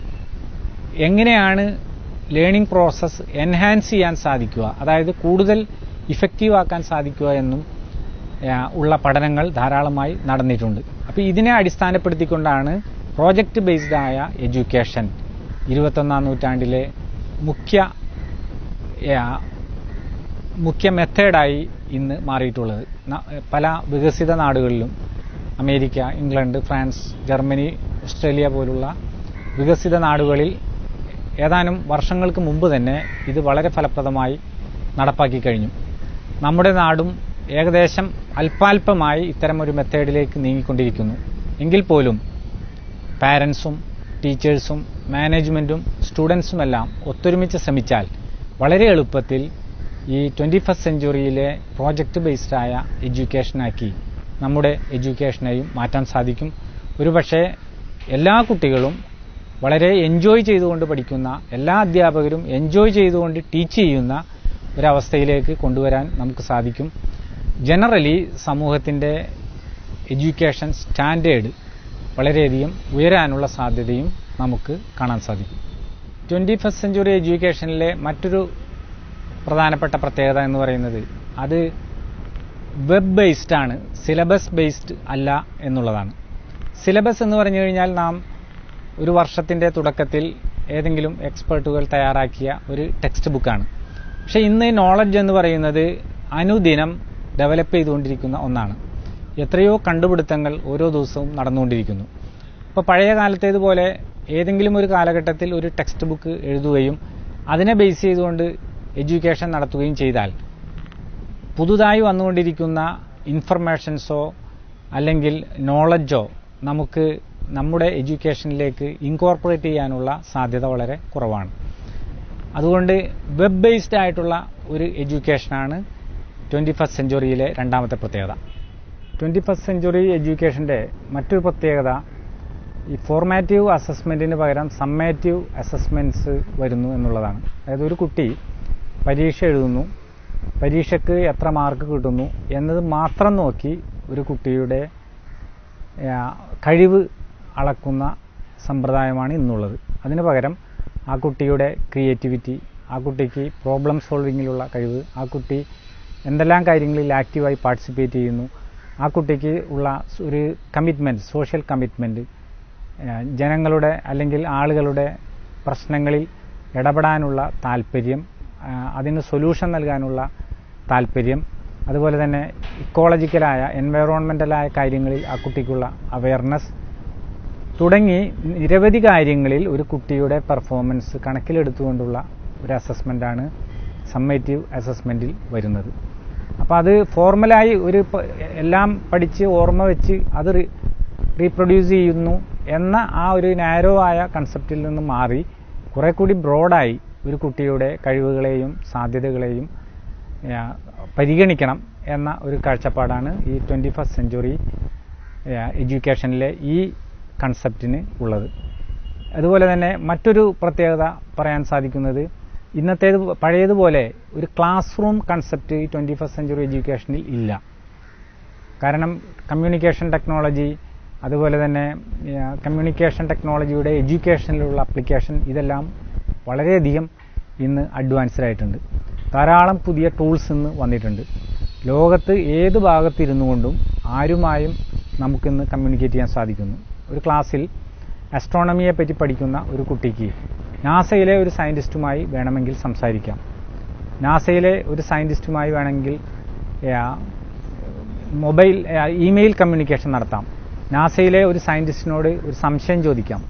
എങ്ങനെയാണ് ലേണിംഗ് പ്രോസസ്സ് എൻഹാൻസ് ചെയ്യാൻ സാധിക്കുക അതായത് കൂടുതൽ ഇഫക്റ്റീവ് ആക്കാൻ സാധിക്കുക എന്നും ഉള്ള പഠനങ്ങൾ ധാരാളമായി നടന്നിട്ടുണ്ട് അപ്പോൾ ഇതിനെ അടിസ്ഥാനപ്പെടുത്തിക്കൊണ്ടാണ് പ്രോജക്റ്റ് ബേസ്ഡ് ആയ എഡ്യൂക്കേഷൻ ഇരുപത്തൊന്നാം നൂറ്റാണ്ടിലെ മുഖ്യ മുഖ്യ മെത്തേഡായി ഇന്ന് മാറിയിട്ടുള്ളത് പല വികസിത നാടുകളിലും America England France Germany Australia പോലുള്ള വികസിത നാടുകളിൽ ഏതാനും വർഷങ്ങൾക്ക് മുമ്പ് തന്നെ ഇത് വളരെ ഫലപ്രദമായി നടപ്പാക്കി കഴിഞ്ഞു നമ്മുടെ നാടും ഏകദേശം അല്പാൽപമായി ഇത്തരം ഒരു മെത്തേഡിലേക്ക് നീങ്ങിക്കൊണ്ടിരിക്കുന്നു എങ്കിൽ പോലും പാരൻസും ടീച്ചേഴ്സും മാനേജ്മെൻറ്റും സ്റ്റുഡൻസുമെല്ലാം ഒത്തൊരുമിച്ച് ശ്രമിച്ചാൽ വളരെ എളുപ്പത്തിൽ ഈ ട്വൻറ്റി ഫസ്റ്റ് സെഞ്ചുറിയിലെ പ്രോജക്റ്റ് ബേസ്ഡായ എഡ്യൂക്കേഷനാക്കി നമ്മുടെ എഡ്യൂക്കേഷനെയും മാറ്റാൻ സാധിക്കും ഒരുപക്ഷെ എല്ലാ കുട്ടികളും വളരെ എൻജോയ് ചെയ്തുകൊണ്ട് പഠിക്കുന്ന എല്ലാ അധ്യാപകരും എൻജോയ് ചെയ്തുകൊണ്ട് ടീച്ച് ചെയ്യുന്ന ഒരവസ്ഥയിലേക്ക് കൊണ്ടുവരാൻ നമുക്ക് സാധിക്കും ജനറലി സമൂഹത്തിൻ്റെ എഡ്യൂക്കേഷൻ സ്റ്റാൻഡേർഡ് വളരെയധികം ഉയരാനുള്ള സാധ്യതയും നമുക്ക് കാണാൻ സാധിക്കും ട്വൻറ്റി ഫസ്റ്റ് സെഞ്ചുറി എഡ്യൂക്കേഷനിലെ മറ്റൊരു പ്രധാനപ്പെട്ട പ്രത്യേകത എന്ന് പറയുന്നത് അത് വെബ് ബേസ്ഡ് ആണ് സിലബസ് ബേസ്ഡ് അല്ല എന്നുള്ളതാണ് സിലബസ് എന്ന് പറഞ്ഞു കഴിഞ്ഞാൽ നാം ഒരു വർഷത്തിൻ്റെ തുടക്കത്തിൽ ഏതെങ്കിലും എക്സ്പേർട്ടുകൾ തയ്യാറാക്കിയ ഒരു ടെക്സ്റ്റ് ബുക്കാണ് പക്ഷേ ഇന്ന് നോളജ് എന്ന് പറയുന്നത് അനുദിനം ഡെവലപ്പ് ചെയ്തുകൊണ്ടിരിക്കുന്ന ഒന്നാണ് എത്രയോ കണ്ടുപിടുത്തങ്ങൾ ഓരോ ദിവസവും നടന്നുകൊണ്ടിരിക്കുന്നു ഇപ്പോൾ പഴയ കാലത്തേതുപോലെ ഏതെങ്കിലും ഒരു കാലഘട്ടത്തിൽ ഒരു ടെക്സ്റ്റ് ബുക്ക് എഴുതുകയും അതിനെ ബേസ് ചെയ്തുകൊണ്ട് എഡ്യൂക്കേഷൻ നടത്തുകയും ചെയ്താൽ പുതുതായി വന്നുകൊണ്ടിരിക്കുന്ന ഇൻഫർമേഷൻസോ അല്ലെങ്കിൽ നോളജോ നമുക്ക് നമ്മുടെ എഡ്യൂക്കേഷനിലേക്ക് ഇൻകോർപ്പറേറ്റ് ചെയ്യാനുള്ള സാധ്യത വളരെ കുറവാണ് അതുകൊണ്ട് വെബ് ബേസ്ഡ് ആയിട്ടുള്ള ഒരു എഡ്യൂക്കേഷനാണ് ട്വൻറ്റി ഫസ്റ്റ് സെഞ്ചുറിയിലെ രണ്ടാമത്തെ പ്രത്യേകത ട്വൻറ്റി ഫസ്റ്റ് സെഞ്ചുറി എഡ്യൂക്കേഷൻ്റെ മറ്റൊരു പ്രത്യേകത ഈ ഫോർമാറ്റീവ് അസസ്മെൻറ്റിന് പകരം സമ്മേറ്റീവ് അസസ്മെൻറ്റ്സ് വരുന്നു എന്നുള്ളതാണ് അതായത് ഒരു കുട്ടി പരീക്ഷ എഴുതുന്നു പരീക്ഷയ്ക്ക് എത്ര മാർക്ക് കിട്ടുന്നു എന്നത് മാത്രം നോക്കി ഒരു കുട്ടിയുടെ ആ, കഴിവ് അളക്കുന്ന സമ്പ്രദായമാണ് ഇന്നുള്ളത് അതിന് പകരം ആ കുട്ടിയുടെ ക്രിയേറ്റിവിറ്റി ആ കുട്ടിക്ക് പ്രോബ്ലം സോൾവിങ്ങിലുള്ള കഴിവ് ആ കുട്ടി എന്തെല്ലാം കാര്യങ്ങളിൽ ആക്റ്റീവായി പാർട്ടിസിപ്പേറ്റ് ചെയ്യുന്നു ആ കുട്ടിക്ക് ഉള്ള സ് ഒരു കമ്മിറ്റ്മെൻറ്റ് സോഷ്യൽ കമ്മിറ്റ്മെൻറ്റ് ജനങ്ങളുടെ അല്ലെങ്കിൽ ആളുകളുടെ പ്രശ്നങ്ങളിൽ ഇടപെടാനുള്ള താല്പര്യം ആ, അതിന് സൊല്യൂഷൻ നൽകാനുള്ള താല്പര്യം അതുപോലെ തന്നെ ഇക്കോളജിക്കലായ എൻവയറോൺമെൻ്റലായ കാര്യങ്ങളിൽ ആ കുട്ടിക്കുള്ള അവയർനെസ് തുടങ്ങി നിരവധി കാര്യങ്ങളിൽ ഒരു കുട്ടിയുടെ പെർഫോമൻസ് കണക്കിലെടുത്തുകൊണ്ടുള്ള ഒരു അസസ്മെൻ്റാണ് സമ്മേറ്റീവ് അസസ്മെൻറ്റിൽ വരുന്നത് അപ്പോൾ അത് ഫോർമലായി ഒരു പ- എല്ലാം പഠിച്ച് ഓർമ്മ വെച്ച് അത് റീ റീപ്രൊഡ്യൂസ് ചെയ്യുന്നു എന്ന ആ ഒരു നാരോ ആയ കൺസെപ്റ്റിൽ നിന്ന് മാറി കുറെ കൂടി ബ്രോഡായി ഒരു കുട്ടിയുടെ കഴിവുകളെയും സാധ്യതകളെയും ആ, പരിഗണിക്കണം എന്ന ഒരു കാഴ്ചപ്പാടാണ് ഈ ട്വൻറ്റി ഫസ്റ്റ് സെഞ്ചുറി എഡ്യൂക്കേഷനിലെ ഈ കൺസെപ്റ്റിന് ഉള്ളത് അതുപോലെ തന്നെ മറ്റൊരു പ്രത്യേകത പറയാൻ സാധിക്കുന്നത് ഇന്നത്തേത് പഴയതുപോലെ ഒരു ക്ലാസ് റൂം കൺസെപ്റ്റ് ഈ ട്വൻറ്റി ഫസ്റ്റ് സെഞ്ചുറി എഡ്യൂക്കേഷനിൽ ഇല്ല കാരണം കമ്മ്യൂണിക്കേഷൻ ടെക്നോളജി അതുപോലെ തന്നെ കമ്മ്യൂണിക്കേഷൻ ടെക്നോളജിയുടെ എഡ്യൂക്കേഷനിലുള്ള അപ്ലിക്കേഷൻ ഇതെല്ലാം വളരെയധികം ഇന്ന് അഡ്വാൻസ്ഡ് ആയിട്ടുണ്ട് ധാരാളം പുതിയ ടൂൾസ് ഇന്ന് വന്നിട്ടുണ്ട് ലോകത്ത് ഏത് ഭാഗത്തിരുന്നു കൊണ്ടും ആരുമായും നമുക്കിന്ന് കമ്മ്യൂണിക്കേറ്റ് ചെയ്യാൻ സാധിക്കുന്നു ഒരു ക്ലാസ്സിൽ അസ്ട്രോണമിയെ പറ്റി പഠിക്കുന്ന ഒരു കുട്ടിക്ക് നാസയിലെ ഒരു സയൻറ്റിസ്റ്റുമായി വേണമെങ്കിൽ സംസാരിക്കാം നാസയിലെ ഒരു സയൻറ്റിസ്റ്റുമായി വേണമെങ്കിൽ ആ, മൊബൈൽ ആ, ഇമെയിൽ കമ്മ്യൂണിക്കേഷൻ നടത്താം നാസയിലെ ഒരു സയൻറ്റിസ്റ്റിനോട് ഒരു സംശയം ചോദിക്കാം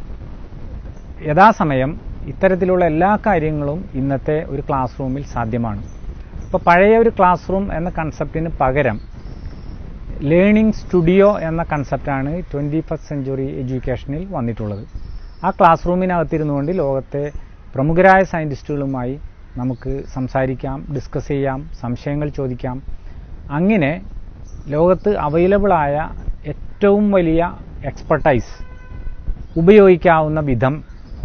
യഥാസമയം ഇത്തരത്തിലുള്ള എല്ലാ കാര്യങ്ങളും ഇന്നത്തെ ഒരു ക്ലാസ് റൂമിൽ സാധ്യമാണ് അപ്പോൾ പഴയ ഒരു ക്ലാസ് റൂം എന്ന കൺസെപ്റ്റിന് പകരം ലേണിംഗ് സ്റ്റുഡിയോ എന്ന കൺസെപ്റ്റാണ് ട്വൻറ്റി ഫസ്റ്റ് സെഞ്ചുറി എഡ്യൂക്കേഷനിൽ വന്നിട്ടുള്ളത് ആ ക്ലാസ് റൂമിനകത്തിരുന്നുകൊണ്ട് ലോകത്തെ പ്രമുഖരായ സയൻറ്റിസ്റ്റുകളുമായി നമുക്ക് സംസാരിക്കാം ഡിസ്കസ് ചെയ്യാം സംശയങ്ങൾ ചോദിക്കാം അങ്ങനെ ലോകത്ത് അവൈലബിളായ ഏറ്റവും വലിയ എക്സ്പെർട്ടൈസ് ഉപയോഗിക്കാവുന്ന വിധം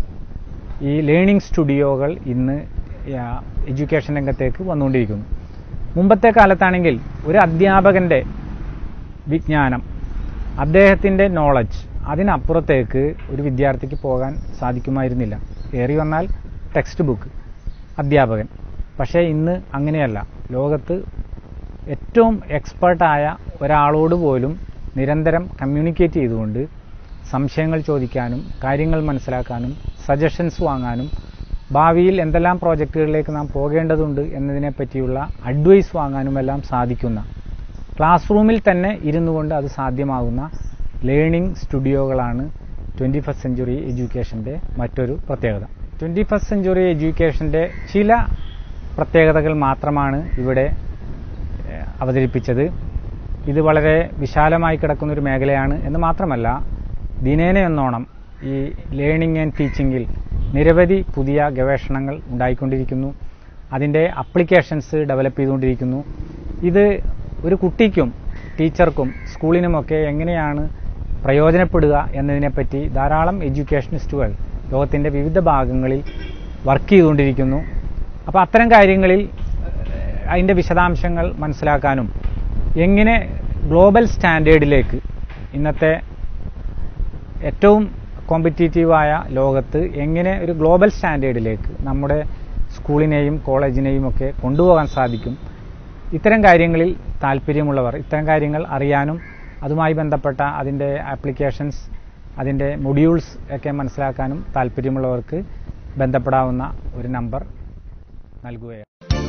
ഈ ലേണിംഗ് സ്റ്റുഡിയോകൾ ഇന്ന് ആ, എഡ്യൂക്കേഷൻ രംഗത്തേക്ക് വന്നുകൊണ്ടിരിക്കുന്നു മുമ്പത്തെ കാലത്താണെങ്കിൽ ഒരു അധ്യാപകന്റെ വിജ്ഞാനം അദ്ദേഹത്തിൻ്റെ നോളജ് അതിനപ്പുറത്തേക്ക് ഒരു വിദ്യാർത്ഥിക്ക് പോകാൻ സാധിക്കുമായിരുന്നില്ല ഏറി വന്നാൽ ടെക്സ്റ്റ് ബുക്ക് അധ്യാപകൻ പക്ഷേ ഇന്ന് അങ്ങനെയല്ല ലോകത്ത് ഏറ്റവും എക്സ്പേർട്ടായ ഒരാളോട് പോലും നിരന്തരം കമ്മ്യൂണിക്കേറ്റ് ചെയ്തുകൊണ്ട് സംശയങ്ങൾ ചോദിക്കാനും കാര്യങ്ങൾ മനസ്സിലാക്കാനും സജഷൻസ് വാങ്ങാനും ഭാവിയിൽ എന്തെല്ലാം പ്രോജക്റ്റുകളിലേക്ക് നാം പോകേണ്ടതുണ്ട് എന്നതിനെ പറ്റിയുള്ള അഡ്വൈസ് വാങ്ങാനുമെല്ലാം സാധിക്കുന്ന ക്ലാസ് റൂമിൽ തന്നെ ഇരുന്നു കൊണ്ട് അത് സാധ്യമാകുന്ന ലേണിംഗ് സ്റ്റുഡിയോകളാണ് ട്വൻറ്റി ഫസ്റ്റ് സെഞ്ചുറി എഡ്യൂക്കേഷൻ്റെ മറ്റൊരു പ്രത്യേകത ട്വൻറ്റി ഫസ്റ്റ് സെഞ്ചുറി എഡ്യൂക്കേഷൻ്റെ ചില പ്രത്യേകതകൾ മാത്രമാണ് ഇവിടെ ഏഹ്, അവതരിപ്പിച്ചത് ഇത് വളരെ വിശാലമായി കിടക്കുന്ന ഒരു മേഖലയാണ് എന്ന് മാത്രമല്ല ദിനേന എന്നോണം ഈ ലേണിംഗ് ആൻഡ് ടീച്ചിങ്ങിൽ നിരവധി പുതിയ ഗവേഷണങ്ങൾ ഉണ്ടായിക്കൊണ്ടിരിക്കുന്നു അതിൻ്റെ അപ്ലിക്കേഷൻസ് ഡെവലപ്പ് ചെയ്തുകൊണ്ടിരിക്കുന്നു ഇത് ഒരു കുട്ടിക്കും ടീച്ചർക്കും സ്കൂളിനുമൊക്കെ എങ്ങനെയാണ് പ്രയോജനപ്പെടുക എന്നതിനെപ്പറ്റി ധാരാളം എഡ്യൂക്കേഷനിസ്റ്റുകൾ ലോകത്തിൻ്റെ വിവിധ ഭാഗങ്ങളിൽ വർക്ക് ചെയ്തുകൊണ്ടിരിക്കുന്നു അപ്പോൾ അത്തരം കാര്യങ്ങളിൽ ഏഹ്, അതിൻ്റെ വിശദാംശങ്ങൾ മനസ്സിലാക്കാനും എങ്ങനെ ഗ്ലോബൽ സ്റ്റാൻഡേർഡിലേക്ക് ഇന്നത്തെ ഏറ്റവും കോമ്പറ്റീറ്റീവായ ലോകത്ത് എങ്ങനെ ഒരു ഗ്ലോബൽ സ്റ്റാൻഡേർഡിലേക്ക് നമ്മുടെ സ്കൂളിനെയും കോളേജിനെയും ഒക്കെ കൊണ്ടുപോകാൻ സാധിക്കും ഇത്തരം കാര്യങ്ങളിൽ താല്പര്യമുള്ളവർ ഇത്തരം കാര്യങ്ങൾ അറിയാനും അതുമായി ബന്ധപ്പെട്ട അതിൻ്റെ ആപ്ലിക്കേഷൻസ് അതിൻ്റെ മൊഡ്യൂൾസ് ഒക്കെ മനസ്സിലാക്കാനും താല്പര്യമുള്ളവർക്ക് ബന്ധപ്പെടാവുന്ന ഒരു നമ്പർ നൽകുകയാണ്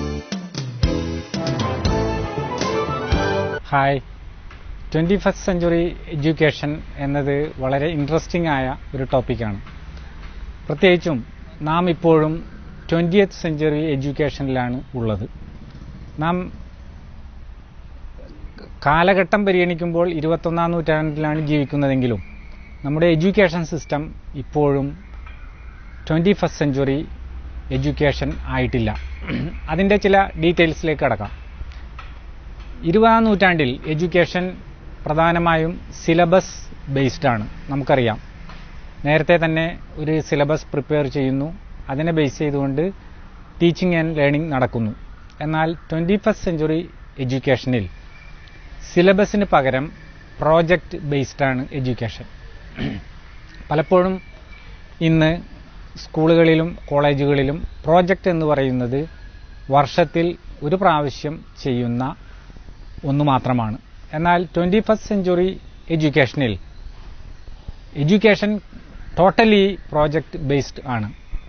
hi twenty first century education എന്നത് വളരെ ഇൻട്രസ്റ്റിംഗ് ആയ ഒരു ടോപ്പിക്കാണ് പ്രത്യേകിച്ചും നാം ഇപ്പോഴും ട്വൻറ്റിയത്ത് സെഞ്ചുറി എഡ്യൂക്കേഷനിലാണ് ഉള്ളത് നാം കാലഘട്ടം പരിഗണിക്കുമ്പോൾ ഇരുപത്തൊന്നാം നൂറ്റാണ്ടിലാണ് ജീവിക്കുന്നതെങ്കിലും നമ്മുടെ എഡ്യൂക്കേഷൻ സിസ്റ്റം ഇപ്പോഴും ട്വൻറ്റി ഫസ്റ്റ് സെഞ്ചുറി എഡ്യൂക്കേഷൻ ആയിട്ടില്ല അതിൻ്റെ ചില ഡീറ്റെയിൽസിലേക്ക് കടക്കാം ഇരുപതാം നൂറ്റാണ്ടിൽ എഡ്യൂക്കേഷൻ പ്രധാനമായും സിലബസ് ബേസ്ഡ് ആണ് നമുക്കറിയാം നേരത്തെ തന്നെ ഒരു സിലബസ് പ്രിപ്പയർ ചെയ്യുന്നു അതിനെ ബേസ് ചെയ്തുകൊണ്ട് ടീച്ചിങ് ആൻഡ് ലേണിംഗ് നടക്കുന്നു എന്നാൽ ട്വൻറ്റി ഫസ്റ്റ് സെഞ്ചുറി എഡ്യൂക്കേഷനിൽ സിലബസിന് പകരം പ്രോജക്റ്റ് ബേസ്ഡ് ആണ് എഡ്യൂക്കേഷൻ പലപ്പോഴും ഇന്ന് സ്കൂളുകളിലും കോളേജുകളിലും പ്രോജക്റ്റ് എന്ന് പറയുന്നത് വർഷത്തിൽ ഒരു പ്രാവശ്യം ചെയ്യുന്ന ഒന്ന് മാത്രമാണ് എന്നാൽ ട്വൻറ്റി ഫസ്റ്റ് സെഞ്ചുറി എഡ്യൂക്കേഷനിൽ എഡ്യൂക്കേഷൻ ടോട്ടലി പ്രോജക്റ്റ് ബേസ്ഡ് ആണ്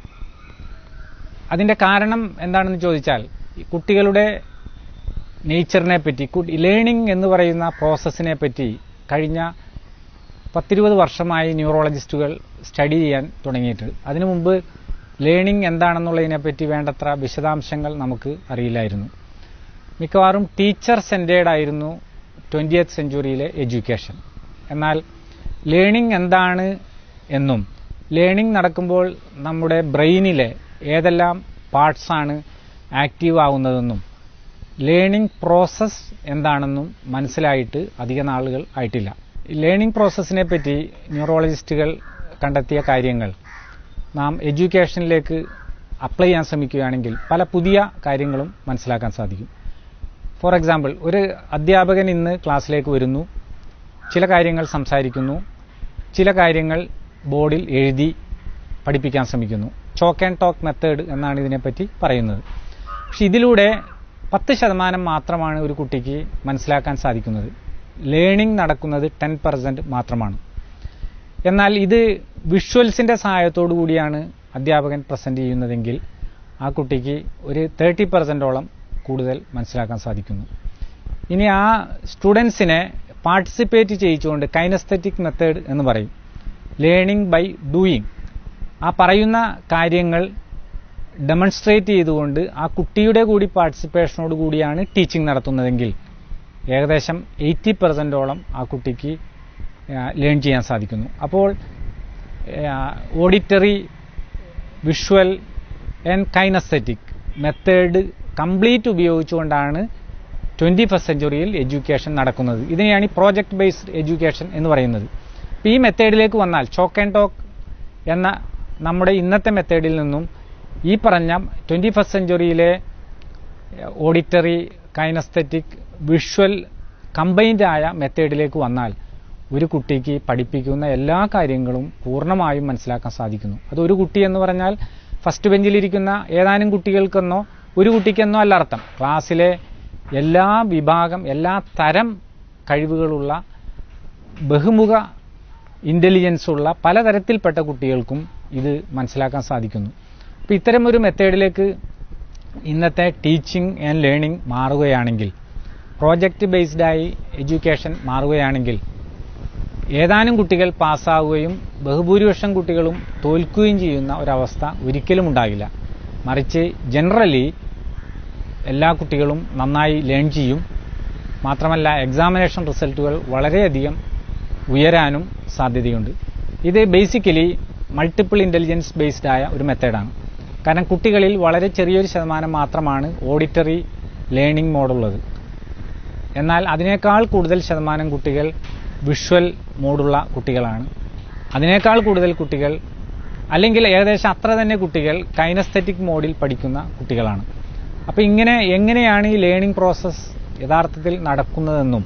അതിൻ്റെ കാരണം എന്താണെന്ന് ചോദിച്ചാൽ ഈ കുട്ടികളുടെ നേച്ചറിനെ പറ്റി ലേണിംഗ് എന്ന് പറയുന്ന പ്രോസസ്സിനെ പറ്റി കഴിഞ്ഞ പത്തിരുപത് വർഷമായി ന്യൂറോളജിസ്റ്റുകൾ സ്റ്റഡി ചെയ്യാൻ തുടങ്ങിയിട്ട് അതിനു മുമ്പ് ലേണിംഗ് എന്താണെന്നുള്ളതിനെപ്പറ്റി വേണ്ടത്ര വിശദാംശങ്ങൾ നമുക്ക് അറിയില്ലായിരുന്നു മിക്കവാറും ടീച്ചർ സെൻറ്റേഡ് ആയിരുന്നു ട്വൻറ്റിയത്ത് സെഞ്ചുറിയിലെ എഡ്യൂക്കേഷൻ എന്നാൽ ലേണിംഗ് എന്താണ് എന്നും ലേണിംഗ് നടക്കുമ്പോൾ നമ്മുടെ ബ്രെയിനിലെ ഏതെല്ലാം പാർട്സാണ് ആക്റ്റീവ് ആവുന്നതെന്നും ലേണിംഗ് പ്രോസസ്സ് എന്താണെന്നും മനസ്സിലായിട്ട് അധിക നാളുകൾ ആയിട്ടില്ല ലേണിംഗ് പ്രോസസ്സിനെ പറ്റി ന്യൂറോളജിസ്റ്റുകൾ കണ്ടെത്തിയ കാര്യങ്ങൾ നാം എഡ്യൂക്കേഷനിലേക്ക് അപ്ലൈ ചെയ്യാൻ ശ്രമിക്കുകയാണെങ്കിൽ പല പുതിയ കാര്യങ്ങളും മനസ്സിലാക്കാൻ സാധിക്കും ഫോർ എക്സാമ്പിൾ ഒരു അധ്യാപകൻ ഇന്ന് ക്ലാസ്സിലേക്ക് വരുന്നു ചില കാര്യങ്ങൾ സംസാരിക്കുന്നു ചില കാര്യങ്ങൾ ബോർഡിൽ എഴുതി പഠിപ്പിക്കാൻ ശ്രമിക്കുന്നു ചോക്ക് ആൻഡ് ടോക്ക് മെത്തേഡ് എന്നാണ് ഇതിനെപ്പറ്റി പറയുന്നത് പക്ഷെ ഇതിലൂടെ പത്ത് ശതമാനം മാത്രമാണ് ഒരു കുട്ടിക്ക് മനസ്സിലാക്കാൻ സാധിക്കുന്നത് ലേണിംഗ് നടക്കുന്നത് ടെൻ പെർസെൻറ്റ് മാത്രമാണ് എന്നാൽ ഇത് വിഷ്വൽസിൻ്റെ സഹായത്തോടു കൂടിയാണ് അധ്യാപകൻ പ്രസന്റ് ചെയ്യുന്നതെങ്കിൽ ആ കുട്ടിക്ക് ഒരു തേർട്ടി പെർസെൻറ്റോളം കൂടുതൽ മനസ്സിലാക്കാൻ സാധിക്കുന്നു ഇനി ആ സ്റ്റുഡൻസിനെ പാർട്ടിസിപ്പേറ്റ് ചെയ്യിച്ചുകൊണ്ട് കൈനസ്തറ്റിക് മെത്തേഡ് എന്ന് പറയും ലേണിംഗ് ബൈ ഡൂയിങ് ആ പറയുന്ന കാര്യങ്ങൾ ഡെമൺസ്ട്രേറ്റ് ചെയ്തുകൊണ്ട് ആ കുട്ടിയുടെ കൂടി പാർട്ടിസിപ്പേഷനോട് കൂടിയാണ് ടീച്ചിങ് നടത്തുന്നതെങ്കിൽ ഏകദേശം എയ്റ്റി പെർസെൻറ്റോളം ആ കുട്ടിക്ക് ലേൺ ചെയ്യാൻ സാധിക്കുന്നു അപ്പോൾ auditory visual and kinaesthetic method complete ഉപയോഗിച്ചുകൊണ്ടാണ് ട്വൻറ്റി ഫസ്റ്റ് സെഞ്ചുറിയിൽ എഡ്യൂക്കേഷൻ നടക്കുന്നത് ഇതിനെയാണ് ഈ പ്രോജക്റ്റ് ബേസ്ഡ് എഡ്യൂക്കേഷൻ എന്ന് പറയുന്നത് അപ്പോൾ ഈ മെത്തേഡിലേക്ക് വന്നാൽ ചോക്ക് ആൻഡ് ടോക്ക് എന്ന നമ്മുടെ ഇന്നത്തെ മെത്തേഡിൽ നിന്നും ഈ പറഞ്ഞ ട്വൻറ്റി ഫസ്റ്റ് സെഞ്ചുറിയിലെ ഓഡിറ്ററി കൈനസ്തറ്റിക് വിഷ്വൽ കമ്പൈൻഡ് ആയ മെത്തേഡിലേക്ക് വന്നാൽ ഒരു കുട്ടിക്ക് പഠിപ്പിക്കുന്ന എല്ലാ കാര്യങ്ങളും പൂർണ്ണമായും മനസ്സിലാക്കാൻ സാധിക്കുന്നു അത് ഒരു കുട്ടി എന്ന് പറഞ്ഞാൽ ഫസ്റ്റ് ബെഞ്ചിലിരിക്കുന്ന ഏതാനും കുട്ടികൾക്കെന്നോ ഒരു കുട്ടിക്കെന്നോ അല്ല അർത്ഥം ക്ലാസ്സിലെ എല്ലാ വിഭാഗം എല്ലാ തരം കഴിവുകളുള്ള ബഹുമുഖ ഇൻ്റലിജൻസ് ഉള്ള പലതരത്തിൽപ്പെട്ട കുട്ടികൾക്കും ഇത് മനസ്സിലാക്കാൻ സാധിക്കുന്നു അപ്പോൾ ഇത്തരം ഒരു മെത്തേഡിലേക്ക് ഇന്നത്തെ ടീച്ചിങ് ആൻഡ് ലേണിംഗ് മാറുകയാണെങ്കിൽ പ്രോജക്റ്റ് ബേസ്ഡായി എഡ്യൂക്കേഷൻ മാറുകയാണെങ്കിൽ ഏതാനും കുട്ടികൾ പാസ്സാവുകയും ബഹുഭൂരിപക്ഷം കുട്ടികളും തോൽക്കുകയും ചെയ്യുന്ന ഒരവസ്ഥ ഒരിക്കലും ഉണ്ടാകില്ല മറിച്ച് ജനറലി എല്ലാ കുട്ടികളും നന്നായി ലേൺ ചെയ്യും മാത്രമല്ല എക്സാമിനേഷൻ റിസൾട്ടുകൾ വളരെയധികം ഉയരാനും സാധ്യതയുണ്ട് ഇത് ബേസിക്കലി മൾട്ടിപ്പിൾ ഇൻ്റലിജൻസ് ബേസ്ഡ് ആയ ഒരു മെത്തേഡാണ് കാരണം കുട്ടികളിൽ വളരെ ചെറിയൊരു ശതമാനം മാത്രമാണ് ഓഡിറ്ററി ലേണിംഗ് മോഡുള്ളത് എന്നാൽ അതിനേക്കാൾ കൂടുതൽ ശതമാനം കുട്ടികൾ വിഷ്വൽ മോഡുള്ള കുട്ടികളാണ് അതിനേക്കാൾ കൂടുതൽ കുട്ടികൾ അല്ലെങ്കിൽ ഏകദേശം അത്ര തന്നെ കുട്ടികൾ കൈനസ്തെറ്റിക് മോഡിൽ പഠിക്കുന്ന കുട്ടികളാണ് അപ്പോൾ ഇങ്ങനെ എങ്ങനെയാണ് ഈ ലേണിംഗ് പ്രോസസ്സ് യഥാർത്ഥത്തിൽ നടക്കുന്നതെന്നും